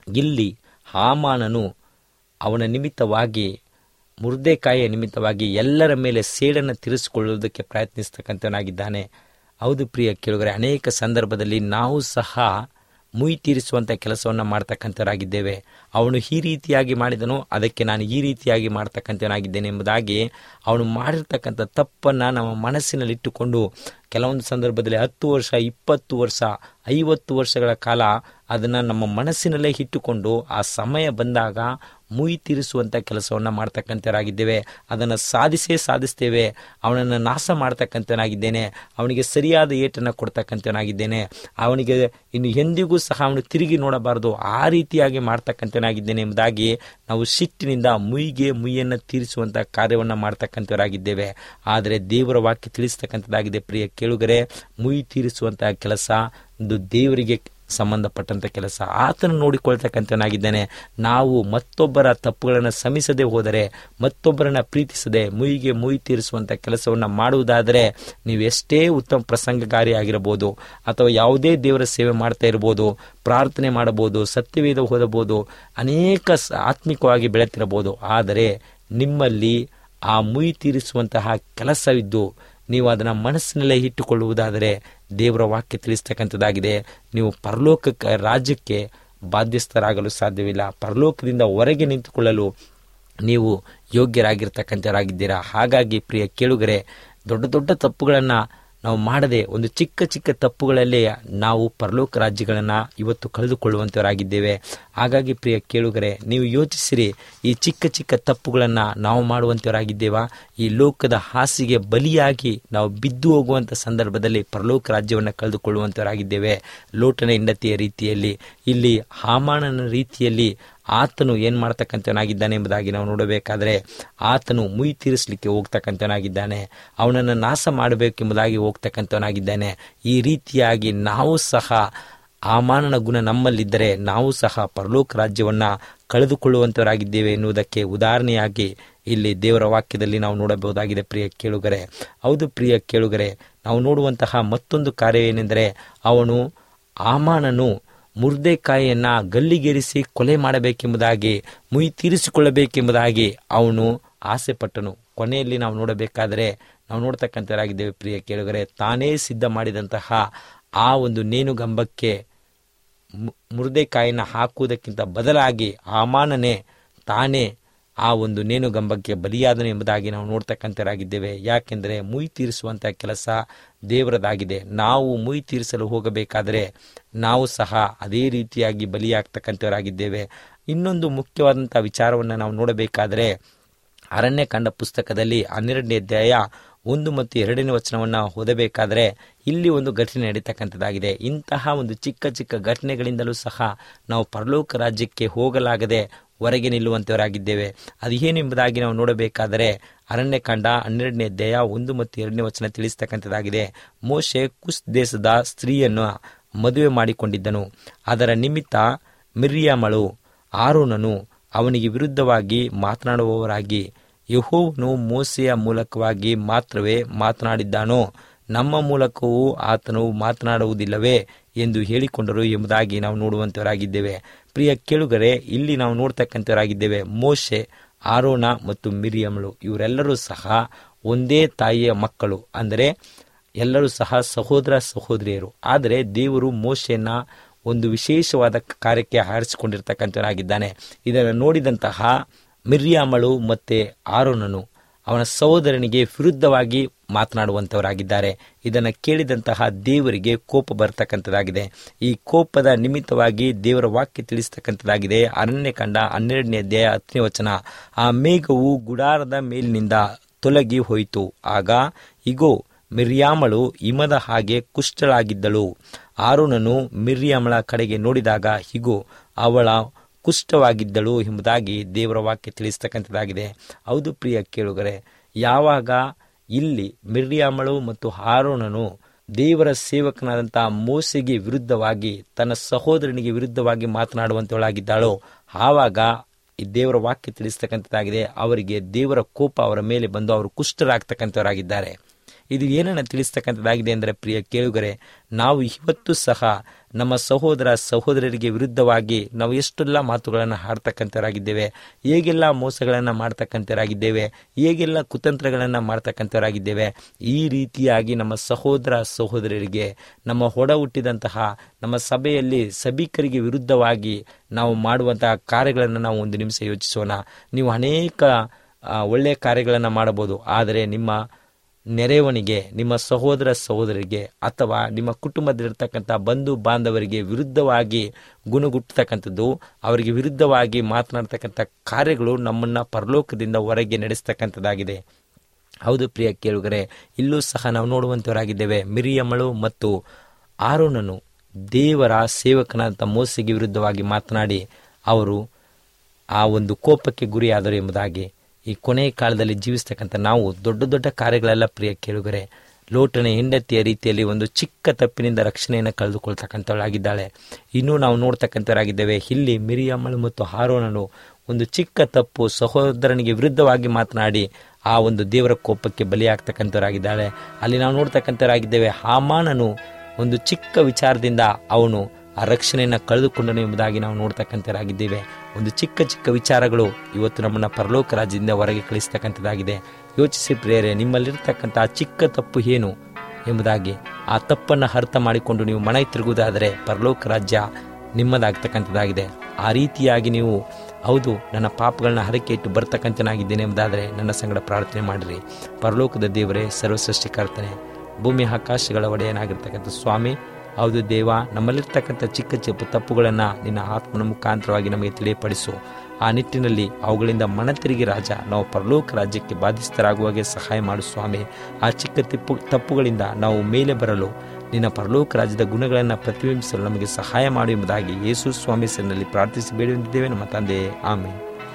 ಇಲ್ಲಿ ಹಾಮಾನನು ಅವನ ನಿಮಿತ್ತವಾಗಿ ಮುರ್ದೆಕಾಯಿಯ ನಿಮಿತ್ತವಾಗಿ ಎಲ್ಲರ ಮೇಲೆ ಸೇಡನ್ನು ತೀರಿಸಿಕೊಳ್ಳುವುದಕ್ಕೆ ಪ್ರಯತ್ನಿಸ್ತಕ್ಕಂಥವನಾಗಿದ್ದಾನೆ ಹೌದು ಪ್ರಿಯ ಕೇಳುಗರೆ ಅನೇಕ ಸಂದರ್ಭದಲ್ಲಿ ನಾವು ಸಹ ಮುಯಿ ತೀರಿಸುವಂಥ ಕೆಲಸವನ್ನು ಮಾಡ್ತಕ್ಕಂಥವರಾಗಿದ್ದೇವೆ ಅವನು ಈ ರೀತಿಯಾಗಿ ಮಾಡಿದನು ಅದಕ್ಕೆ ನಾನು ಈ ರೀತಿಯಾಗಿ ಮಾಡ್ತಕ್ಕಂಥವನಾಗಿದ್ದೇನೆ ಎಂಬುದಾಗಿ ಅವನು ಮಾಡಿರ್ತಕ್ಕಂಥ ತಪ್ಪನ್ನು ನಮ್ಮ ಮನಸ್ಸಿನಲ್ಲಿಟ್ಟುಕೊಂಡು ಕೆಲವೊಂದು ಸಂದರ್ಭದಲ್ಲಿ ಹತ್ತು ವರ್ಷ ಇಪ್ಪತ್ತು ವರ್ಷ ಐವತ್ತು ವರ್ಷಗಳ ಕಾಲ ಅದನ್ನು ನಮ್ಮ ಮನಸ್ಸಿನಲ್ಲೇ ಇಟ್ಟುಕೊಂಡು ಆ ಸಮಯ ಬಂದಾಗ ಮುಯಿ ತೀರಿಸುವಂಥ ಕೆಲಸವನ್ನು ಮಾಡ್ತಕ್ಕಂಥವರಾಗಿದ್ದೇವೆ ಅದನ್ನು ಸಾಧಿಸೇ ಸಾಧಿಸ್ತೇವೆ ಅವನನ್ನು ನಾಶ ಮಾಡ್ತಕ್ಕಂಥವನಾಗಿದ್ದೇನೆ ಅವನಿಗೆ ಸರಿಯಾದ ಏಟನ್ನು ಕೊಡ್ತಕ್ಕಂಥವನಾಗಿದ್ದೇನೆ ಅವನಿಗೆ ಇನ್ನು ಎಂದಿಗೂ ಸಹ ಅವನು ತಿರುಗಿ ನೋಡಬಾರದು ಆ ರೀತಿಯಾಗಿ ಮಾಡ್ತಕ್ಕಂಥವನಾಗಿದ್ದೇನೆ ಎಂಬುದಾಗಿ ನಾವು ಸಿಟ್ಟಿನಿಂದ ಮುಯಿಗೆ ಮುಯಿಯನ್ನು ತೀರಿಸುವಂಥ ಕಾರ್ಯವನ್ನು ಮಾಡ್ತಕ್ಕಂಥವರಾಗಿದ್ದೇವೆ ಆದರೆ ದೇವರ ವಾಕ್ಯ ತಿಳಿಸ್ತಕ್ಕಂಥದ್ದಾಗಿದೆ ಪ್ರಿಯ ಕೇಳುಗರೆ ಮುಯಿ ತೀರಿಸುವಂತಹ ಕೆಲಸ ಒಂದು ದೇವರಿಗೆ ಸಂಬಂಧಪಟ್ಟಂತ ಕೆಲಸ ಆತನು ನೋಡಿಕೊಳ್ತಕ್ಕಂಥವನಾಗಿದ್ದಾನೆ ನಾವು ಮತ್ತೊಬ್ಬರ ತಪ್ಪುಗಳನ್ನು ಸಮಿಸದೆ ಹೋದರೆ ಮತ್ತೊಬ್ಬರನ್ನ ಪ್ರೀತಿಸದೆ ಮುಯಿಗೆ ಮುಯಿ ತೀರಿಸುವಂಥ ಕೆಲಸವನ್ನು ಮಾಡುವುದಾದರೆ ನೀವು ಎಷ್ಟೇ ಉತ್ತಮ ಪ್ರಸಂಗಕಾರಿಯಾಗಿರಬಹುದು ಅಥವಾ ಯಾವುದೇ ದೇವರ ಸೇವೆ ಮಾಡ್ತಾ ಇರ್ಬೋದು ಪ್ರಾರ್ಥನೆ ಮಾಡಬಹುದು ಸತ್ಯವೇದ ಓದಬಹುದು ಅನೇಕ ಸ- ಆತ್ಮಿಕವಾಗಿ ಬೆಳೆತಿರಬಹುದು ಆದರೆ ನಿಮ್ಮಲ್ಲಿ ಆ ಮುಯಿ ತೀರಿಸುವಂತಹ ಕೆಲಸವಿದ್ದು ನೀವು ಅದನ್ನು ಮನಸ್ಸಿನಲ್ಲೇ ಇಟ್ಟುಕೊಳ್ಳುವುದಾದರೆ ದೇವರ ವಾಕ್ಯ ತಿಳಿಸ್ತಕ್ಕಂಥದ್ದಾಗಿದೆ ನೀವು ಪರಲೋಕಕ್ಕೆ ರಾಜ್ಯಕ್ಕೆ ಬಾಧ್ಯಸ್ಥರಾಗಲು ಸಾಧ್ಯವಿಲ್ಲ ಪರಲೋಕದಿಂದ ಹೊರಗೆ ನಿಂತುಕೊಳ್ಳಲು ನೀವು ಯೋಗ್ಯರಾಗಿರ್ತಕ್ಕಂಥವರಾಗಿದ್ದೀರಾ ಹಾಗಾಗಿ ಪ್ರಿಯ ಕೇಳುಗರೆ ದೊಡ್ಡ ದೊಡ್ಡ ತಪ್ಪುಗಳನ್ನು ನಾವು ಮಾಡದೆ ಒಂದು ಚಿಕ್ಕ ಚಿಕ್ಕ ತಪ್ಪುಗಳಲ್ಲೇ ನಾವು ಪರಲೋಕ ರಾಜ್ಯಗಳನ್ನು ಇವತ್ತು ಕಳೆದುಕೊಳ್ಳುವಂಥವರಾಗಿದ್ದೇವೆ ಹಾಗಾಗಿ ಪ್ರಿಯ ಕೇಳುಗರೆ ನೀವು ಯೋಚಿಸಿರಿ ಈ ಚಿಕ್ಕ ಚಿಕ್ಕ ತಪ್ಪುಗಳನ್ನು ನಾವು ಮಾಡುವಂಥವರಾಗಿದ್ದೇವಾ ಈ ಲೋಕದ ಹಾಸಿಗೆ ಬಲಿಯಾಗಿ ನಾವು ಬಿದ್ದು ಹೋಗುವಂಥ ಸಂದರ್ಭದಲ್ಲಿ ಪರಲೋಕ ರಾಜ್ಯವನ್ನು ಕಳೆದುಕೊಳ್ಳುವಂಥವರಾಗಿದ್ದೇವೆ ಲೋಟನ ಹೆಂಡತಿಯ ರೀತಿಯಲ್ಲಿ ಇಲ್ಲಿ ಹಾಮಾನನ ರೀತಿಯಲ್ಲಿ ಆತನು ಏನು ಮಾಡ್ತಕ್ಕಂಥವನಾಗಿದ್ದಾನೆ ಎಂಬುದಾಗಿ ನಾವು ನೋಡಬೇಕಾದ್ರೆ ಆತನು ಮುಯಿ ತೀರಿಸಲಿಕ್ಕೆ ಹೋಗ್ತಕ್ಕಂಥವನಾಗಿದ್ದಾನೆ ಅವನನ್ನು ನಾಶ ಮಾಡಬೇಕೆಂಬುದಾಗಿ ಹೋಗ್ತಕ್ಕಂಥವನಾಗಿದ್ದಾನೆ ಈ ರೀತಿಯಾಗಿ ನಾವು ಸಹ ಆಮಾನನ ಗುಣ ನಮ್ಮಲ್ಲಿದ್ದರೆ ನಾವು ಸಹ ಪರಲೋಕ ರಾಜ್ಯವನ್ನು ಕಳೆದುಕೊಳ್ಳುವಂಥವರಾಗಿದ್ದೇವೆ ಎನ್ನುವುದಕ್ಕೆ ಉದಾಹರಣೆಯಾಗಿ ಇಲ್ಲಿ ದೇವರ ವಾಕ್ಯದಲ್ಲಿ ನಾವು ನೋಡಬಹುದಾಗಿದೆ ಪ್ರಿಯ ಕೇಳುಗರೆ ಹೌದು ಪ್ರಿಯ ಕೇಳುಗರೆ ನಾವು ನೋಡುವಂತಹ ಮತ್ತೊಂದು ಕಾರ್ಯ ಏನೆಂದರೆ ಅವನು ಆಮಾನನು ಮುರ್ದೆಕಾಯಿಯನ್ನ ಗಲ್ಲಿಗೇರಿಸಿ ಕೊಲೆ ಮಾಡಬೇಕೆಂಬುದಾಗಿ ಮುಯಿ ತೀರಿಸಿಕೊಳ್ಳಬೇಕೆಂಬುದಾಗಿ ಅವನು ಆಸೆ ಪಟ್ಟನು ಕೊನೆಯಲ್ಲಿ ನಾವು ನೋಡಬೇಕಾದರೆ ನಾವು ನೋಡ್ತಕ್ಕಂಥವರಾಗಿದ್ದೇವೆ ಪ್ರಿಯ ಕೇಳುಗರೆ ತಾನೇ ಸಿದ್ಧ ಮಾಡಿದಂತಹ ಆ ಒಂದು ನೇಣುಗಂಬಕ್ಕೆ ಮು- ಮುರ್ದೆಕಾಯಿನ ಹಾಕುವುದಕ್ಕಿಂತ ಬದಲಾಗಿ ಆಮಾನನೇ ತಾನೇ ಆ ಒಂದು ನೇಣುಗಂಬಕ್ಕೆ ಬಲಿಯಾದನು ಎಂಬುದಾಗಿ ನಾವು ನೋಡ್ತಕ್ಕಂಥವರಾಗಿದ್ದೇವೆ ಯಾಕೆಂದರೆ ಮುಯಿ ತೀರಿಸುವಂಥ ಕೆಲಸ ದೇವರದಾಗಿದೆ ನಾವು ಮುಯಿ ತೀರಿಸಲು ಹೋಗಬೇಕಾದರೆ ನಾವು ಸಹ ಅದೇ ರೀತಿಯಾಗಿ ಬಲಿಯಾಗ್ತಕ್ಕಂಥವರಾಗಿದ್ದೇವೆ ಇನ್ನೊಂದು ಮುಖ್ಯವಾದಂಥ ವಿಚಾರವನ್ನು ನಾವು ನೋಡಬೇಕಾದರೆ ಅರಣ್ಯಕಾಂಡ ಪುಸ್ತಕದಲ್ಲಿ ಹನ್ನೆರಡನೇ ಅಧ್ಯಾಯ ಒಂದು ಮತ್ತು ಎರಡನೇ ವಚನವನ್ನು ಓದಬೇಕಾದ್ರೆ ಇಲ್ಲಿ ಒಂದು ಘಟನೆ ನಡೀತಕ್ಕಂಥದ್ದಾಗಿದೆ ಇಂತಹ ಒಂದು ಚಿಕ್ಕ ಚಿಕ್ಕ ಘಟನೆಗಳಿಂದಲೂ ಸಹ ನಾವು ಪರಲೋಕ ರಾಜ್ಯಕ್ಕೆ ಹೋಗಲಾಗದೆ ಹೊರಗೆ ನಿಲ್ಲುವಂತವರಾಗಿದ್ದೇವೆ ಅದು ಏನೆಂಬುದಾಗಿ ನಾವು ನೋಡಬೇಕಾದರೆ ಅರಣ್ಯಕಾಂಡ ಹನ್ನೆರಡನೇ ಅಧ್ಯಾಯ ಒಂದು ಮತ್ತು ಎರಡನೇ ವಚನ ತಿಳಿಸ್ತಕ್ಕಂಥದ್ದಾಗಿದೆ ಮೋಶೆ ಕುಸ್ ದೇಶದ ಸ್ತ್ರೀಯನ್ನು ಮದುವೆ ಮಾಡಿಕೊಂಡಿದ್ದನು ಅದರ ನಿಮಿತ್ತ ಮಿರ್ಯಾಮಳು ಆರೋನನು ಅವನಿಗೆ ವಿರುದ್ಧವಾಗಿ ಮಾತನಾಡುವವರಾಗಿ ಯಹೋವನು ಮೋಸೆಯ ಮೂಲಕವಾಗಿ ಮಾತ್ರವೇ ಮಾತನಾಡಿದ್ದಾನೋ ನಮ್ಮ ಮೂಲಕವೂ ಆತನು ಮಾತನಾಡುವುದಿಲ್ಲವೇ ಎಂದು ಹೇಳಿಕೊಂಡರು ಎಂಬುದಾಗಿ ನಾವು ನೋಡುವಂತವರಾಗಿದ್ದೇವೆ ಪ್ರಿಯ ಕೇಳುಗರೆ ಇಲ್ಲಿ ನಾವು ನೋಡ್ತಕ್ಕಂಥವರಾಗಿದ್ದೇವೆ ಮೋಶೆ ಆರೋನ ಮತ್ತು ಮಿರಿಯಮಳು ಇವರೆಲ್ಲರೂ ಸಹ ಒಂದೇ ತಾಯಿಯ ಮಕ್ಕಳು ಅಂದರೆ ಎಲ್ಲರೂ ಸಹ ಸಹೋದರ ಸಹೋದರಿಯರು ಆದರೆ ದೇವರು ಮೋಶೆಯನ್ನ ಒಂದು ವಿಶೇಷವಾದ ಕಾರ್ಯಕ್ಕೆ ಆರಿಸಿಕೊಂಡಿರ್ತಕ್ಕಂಥವನಾಗಿದ್ದಾನೆ ಇದನ್ನು ನೋಡಿದಂತಹ ಮಿರ್ಯಾಮಳು ಮತ್ತೆ ಆರೋನನು ಅವನ ಸಹೋದರನಿಗೆ ವಿರುದ್ಧವಾಗಿ ಮಾತನಾಡುವಂತವರಾಗಿದ್ದಾರೆ ಇದನ್ನು ಕೇಳಿದಂತಹ ದೇವರಿಗೆ ಕೋಪ ಬರ್ತಕ್ಕಂಥದ್ದಾಗಿದೆ ಈ ಕೋಪದ ನಿಮಿತ್ತವಾಗಿ ದೇವರ ವಾಕ್ಯ ತಿಳಿಸ್ತಕ್ಕಂಥದ್ದಾಗಿದೆ ಅರಣ್ಯಕಾಂಡ ಹನ್ನೆರಡನೇ ಅಧ್ಯಾಯ ಹತ್ತನೇ ವಚನ ಆ ಮೇಘವು ಗುಡಾರದ ಮೇಲಿನಿಂದ ತೊಲಗಿ ಹೋಯಿತು ಆಗ ಇಗೋ ಮಿರ್ಯಾಮಳು ಹಿಮದ ಹಾಗೆ ಕುಷ್ಠಳಾಗಿದ್ದಳು ಆರೋನನು ಮಿರ್ಯಾಮಳ ಕಡೆಗೆ ನೋಡಿದಾಗ ಹಿಗೋ ಅವಳ ಕುಷ್ಠವಾಗಿದ್ದಳು ಎಂಬುದಾಗಿ ದೇವರ ವಾಕ್ಯ ತಿಳಿಸ್ತಕ್ಕಂಥದ್ದಾಗಿದೆ ಹೌದು ಪ್ರಿಯ ಕೇಳುಗರೆ ಯಾವಾಗ ಇಲ್ಲಿ ಮಿರ್ಯಾಮಳು ಮತ್ತು ಆರೋನನು ದೇವರ ಸೇವಕನಾದಂತಹ ಮೋಸೆಗೆ ವಿರುದ್ಧವಾಗಿ ತನ್ನ ಸಹೋದರನಿಗೆ ವಿರುದ್ಧವಾಗಿ ಮಾತನಾಡುವಂತವಳಾಗಿದ್ದಾಳೋ ಆವಾಗ ಈ ದೇವರ ವಾಕ್ಯ ತಿಳಿಸ್ತಕ್ಕಂಥದ್ದಾಗಿದೆ ಅವರಿಗೆ ದೇವರ ಕೋಪ ಅವರ ಮೇಲೆ ಬಂದು ಅವರು ಕುಷ್ಠರಾಗ್ತಕ್ಕಂಥವರಾಗಿದ್ದಾರೆ ಇದು ಏನನ್ನ ತಿಳಿಸ್ತಕ್ಕಂಥದ್ದಾಗಿದೆ ಅಂದರೆ ಪ್ರಿಯ ಕೇಳುಗರೆ ನಾವು ಇವತ್ತು ಸಹ ನಮ್ಮ ಸಹೋದರ ಸಹೋದರರಿಗೆ ವಿರುದ್ಧವಾಗಿ ನಾವು ಎಷ್ಟೆಲ್ಲ ಮಾತುಗಳನ್ನು ಹಾಡ್ತಕ್ಕಂಥವರಾಗಿದ್ದೇವೆ ಹೇಗೆಲ್ಲ ಮೋಸಗಳನ್ನು ಮಾಡ್ತಕ್ಕಂಥವರಾಗಿದ್ದೇವೆ ಹೇಗೆಲ್ಲ ಕುತಂತ್ರಗಳನ್ನು ಮಾಡ್ತಕ್ಕಂಥವರಾಗಿದ್ದೇವೆ ಈ ರೀತಿಯಾಗಿ ನಮ್ಮ ಸಹೋದರ ಸಹೋದರರಿಗೆ ನಮ್ಮ ಹೊಡ ಹುಟ್ಟಿದಂತಹ ನಮ್ಮ ಸಭೆಯಲ್ಲಿ ಸಭಿಕರಿಗೆ ವಿರುದ್ಧವಾಗಿ ನಾವು ಮಾಡುವಂತಹ ಕಾರ್ಯಗಳನ್ನು ನಾವು ಒಂದು ನಿಮಿಷ ಯೋಚಿಸೋಣ ನೀವು ಅನೇಕ ಆ, ಒಳ್ಳೆಯ ಕಾರ್ಯಗಳನ್ನು ಮಾಡಬಹುದು ಆದರೆ ನಿಮ್ಮ ನೆರೆಯವನಿಗೆ ನಿಮ್ಮ ಸಹೋದರ ಸಹೋದರಿಗೆ ಅಥವಾ ನಿಮ್ಮ ಕುಟುಂಬದಲ್ಲಿರ್ತಕ್ಕಂಥ ಬಂಧು ಬಾಂಧವರಿಗೆ ವಿರುದ್ಧವಾಗಿ ಗುಣಗುಟ್ಟತಕ್ಕಂಥದ್ದು ಅವರಿಗೆ ವಿರುದ್ಧವಾಗಿ ಮಾತನಾಡ್ತಕ್ಕಂಥ ಕಾರ್ಯಗಳು ನಮ್ಮನ್ನ ಪರಲೋಕದಿಂದ ಹೊರಗೆ ನಡೆಸ್ತಕ್ಕಂಥದ್ದಾಗಿದೆ ಹೌದು ಪ್ರಿಯ ಕೇಳುಗರೆ ಇಲ್ಲೂ ಸಹ ನಾವು ನೋಡುವಂತವರಾಗಿದ್ದೇವೆ ಮಿರಿಯಮ್ಮಳು ಮತ್ತು ಆರೋನನು ದೇವರ ಸೇವಕನಾದಂಥ ಮೋಸೆಗೆ ವಿರುದ್ಧವಾಗಿ ಮಾತನಾಡಿ ಅವರು ಆ ಒಂದು ಕೋಪಕ್ಕೆ ಗುರಿಯಾದರು ಎಂಬುದಾಗಿ ಈ ಕೊನೆಯ ಕಾಲದಲ್ಲಿ ಜೀವಿಸ್ತಕ್ಕಂಥ ನಾವು ದೊಡ್ಡ ದೊಡ್ಡ ಕಾರ್ಯಗಳೆಲ್ಲ ಪ್ರಿಯ ಕೇಳುಗರೆ ಲೋಟನೆ ಹೆಂಡತಿಯ ರೀತಿಯಲ್ಲಿ ಒಂದು ಚಿಕ್ಕ ತಪ್ಪಿನಿಂದ ರಕ್ಷಣೆಯನ್ನು ಕಳೆದುಕೊಳ್ತಕ್ಕಂಥವಳಾಗಿದ್ದಾಳೆ ಇನ್ನೂ ನಾವು ನೋಡ್ತಕ್ಕಂಥವರಾಗಿದ್ದೇವೆ ಇಲ್ಲಿ ಮಿರಿಯಮ್ಮಳು ಮತ್ತು ಹಾರೋನನು ಒಂದು ಚಿಕ್ಕ ತಪ್ಪು ಸಹೋದರನಿಗೆ ವಿರುದ್ಧವಾಗಿ ಮಾತನಾಡಿ ಆ ಒಂದು ದೇವರ ಕೋಪಕ್ಕೆ ಬಲಿಯಾಗ್ತಕ್ಕಂಥವರಾಗಿದ್ದಾಳೆ ಅಲ್ಲಿ ನಾವು ನೋಡ್ತಕ್ಕಂಥವರಾಗಿದ್ದೇವೆ ಹಾಮಾನನು ಒಂದು ಚಿಕ್ಕ ವಿಚಾರದಿಂದ ಅವನು ಆ ರಕ್ಷಣೆಯನ್ನು ಕಳೆದುಕೊಂಡನು ಎಂಬುದಾಗಿ ನಾವು ನೋಡ್ತಕ್ಕಂಥವರಾಗಿದ್ದೇವೆ ಒಂದು ಚಿಕ್ಕ ಚಿಕ್ಕ ವಿಚಾರಗಳು ಇವತ್ತು ನಮ್ಮನ್ನು ಪರಲೋಕ ರಾಜ್ಯದಿಂದ ಹೊರಗೆ ಕಳಿಸ್ತಕ್ಕಂಥದ್ದಾಗಿದೆ ಯೋಚಿಸಿ ಪ್ರೇರೆ ನಿಮ್ಮಲ್ಲಿರ್ತಕ್ಕಂಥ ಆ ಚಿಕ್ಕ ತಪ್ಪು ಏನು ಎಂಬುದಾಗಿ ಆ ತಪ್ಪನ್ನು ಅರ್ಥ ಮಾಡಿಕೊಂಡು ನೀವು ಮನೆ ತಿರುಗುವುದಾದರೆ ಪರಲೋಕ ರಾಜ್ಯ ನಿಮ್ಮದಾಗ್ತಕ್ಕಂಥದ್ದಾಗಿದೆ ಆ ರೀತಿಯಾಗಿ ನೀವು ಹೌದು ನನ್ನ ಪಾಪಗಳನ್ನ ಹರಕೆ ಇಟ್ಟು ಬರ್ತಕ್ಕಂಥನಾಗಿದ್ದೇನೆ ಎಂಬುದಾದರೆ ನನ್ನ ಸಂಗಡ ಪ್ರಾರ್ಥನೆ ಮಾಡಿರಿ ಪರಲೋಕದ ದೇವರೇ ಸರ್ವಸೃಷ್ಟಿಕರ್ತನೆ ಭೂಮಿ ಆಕಾಶಗಳ ಒಡೆಯನಾಗಿರ್ತಕ್ಕಂಥ ಸ್ವಾಮಿ ಹೌದು ದೇವ ನಮ್ಮಲ್ಲಿರ್ತಕ್ಕಂಥ ಚಿಕ್ಕ ಚಿಕ್ಕ ತಪ್ಪುಗಳನ್ನು ನಿನ್ನ ಆತ್ಮನ ಮುಖಾಂತರವಾಗಿ ನಮಗೆ ತಿಳಿಯಪಡಿಸು ಆ ನಿಟ್ಟಿನಲ್ಲಿ ಅವುಗಳಿಂದ ಮನತಿರುಗಿ ರಾಜ ನಾವು ಪರಲೋಕ ರಾಜ್ಯಕ್ಕೆ ಬಾಧಿಸ್ತರಾಗುವಾಗೆ ಸಹಾಯ ಮಾಡು ಸ್ವಾಮಿ ಆ ಚಿಕ್ಕ ತಿಪ್ಪು ತಪ್ಪುಗಳಿಂದ ನಾವು ಮೇಲೆ ಬರಲು ನಿನ್ನ ಪರಲೋಕ ರಾಜ್ಯದ ಗುಣಗಳನ್ನು ಪ್ರತಿಬಿಂಬಿಸಲು ನಮಗೆ ಸಹಾಯ ಮಾಡು ಎಂಬುದಾಗಿ ಯೇಸು ಸ್ವಾಮಿ ಹೆಸರಿನಲ್ಲಿ ಪ್ರಾರ್ಥಿಸಿ ಬೇಡಿದ್ದೇವೆ ನಮ್ಮ ತಂದೆ ಆಮೇಲೆ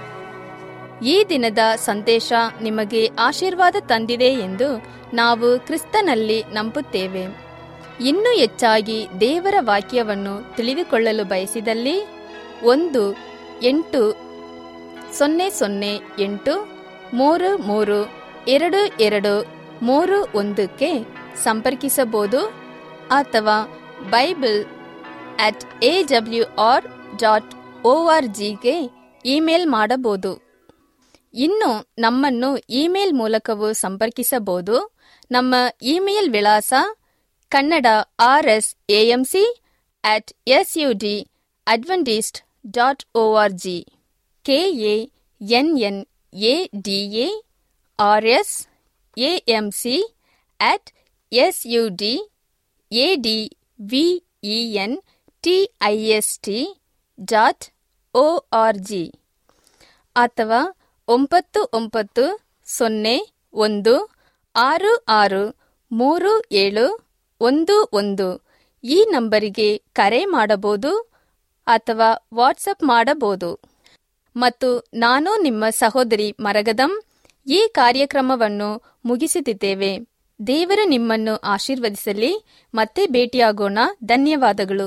ಈ ದಿನದ ಸಂದೇಶ ನಿಮಗೆ ಆಶೀರ್ವಾದ ತಂದಿದೆ ಎಂದು ನಾವು ಕ್ರಿಸ್ತನಲ್ಲಿ ನಂಬುತ್ತೇವೆ ಇನ್ನೂ ಹೆಚ್ಚಾಗಿ ದೇವರ ವಾಕ್ಯವನ್ನು ತಿಳಿದುಕೊಳ್ಳಲು ಬಯಸಿದಲ್ಲಿ ಒಂದು ಎಂಟು ಸೊನ್ನೆ ಸೊನ್ನೆ ಎಂಟು ಮೂರು ಮೂರು ಎರಡು ಎರಡು ಮೂರು ಒಂದಕ್ಕೆ ಸಂಪರ್ಕಿಸಬಹುದು ಅಥವಾ Bible at A W R dot O R ಜಿಗೆ ಇಮೇಲ್ ಮಾಡಬಹುದು ಇನ್ನು ನಮ್ಮನ್ನು ಇಮೇಲ್ ಮೂಲಕವೂ ಸಂಪರ್ಕಿಸಬಹುದು ನಮ್ಮ ಇಮೇಲ್ ವಿಳಾಸ Kannada R S AMC at S U D Adventist dot O R G K A N N A D A R S AMC at S U D A D V E N T I S T dot O R G ಅಥವಾ ಒಂಬತ್ತು ಒಂಬತ್ತು ಸೊನ್ನೆ ಒಂದು ಆರು ಆರು ಮೂರು ಏಳು ಒಂದು ಒಂದು ಈ ನಂಬರಿಗೆ ಕರೆ ಮಾಡಬಹುದು ಅಥವಾ ವಾಟ್ಸಪ್ ಮಾಡಬಹುದು ಮತ್ತು ನಾನು ನಿಮ್ಮ ಸಹೋದರಿ ಮರಗದಂ ಈ ಕಾರ್ಯಕ್ರಮವನ್ನು ಮುಗಿಸುತ್ತಿದ್ದೇವೆ ದೇವರು ನಿಮ್ಮನ್ನು ಆಶೀರ್ವದಿಸಲಿ ಮತ್ತೆ ಭೇಟಿಯಾಗೋಣ ಧನ್ಯವಾದಗಳು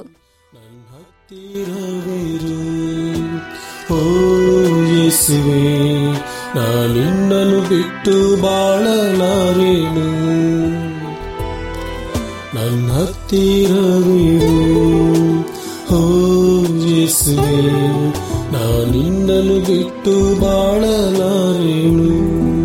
ಹತ್ತಿರವಿರು ಓ ಯೇಸುವೆ ನಾನಿನ್ನನು ಬಿಟ್ಟು ಬಾಳಲಾರೇನು ನನ್ನ ಹತ್ತಿರವಿರು ಓ ಯೇಸುವೆ ನಾನಿನ್ನನು ಬಿಟ್ಟು ಬಾಳಲಾರೇನು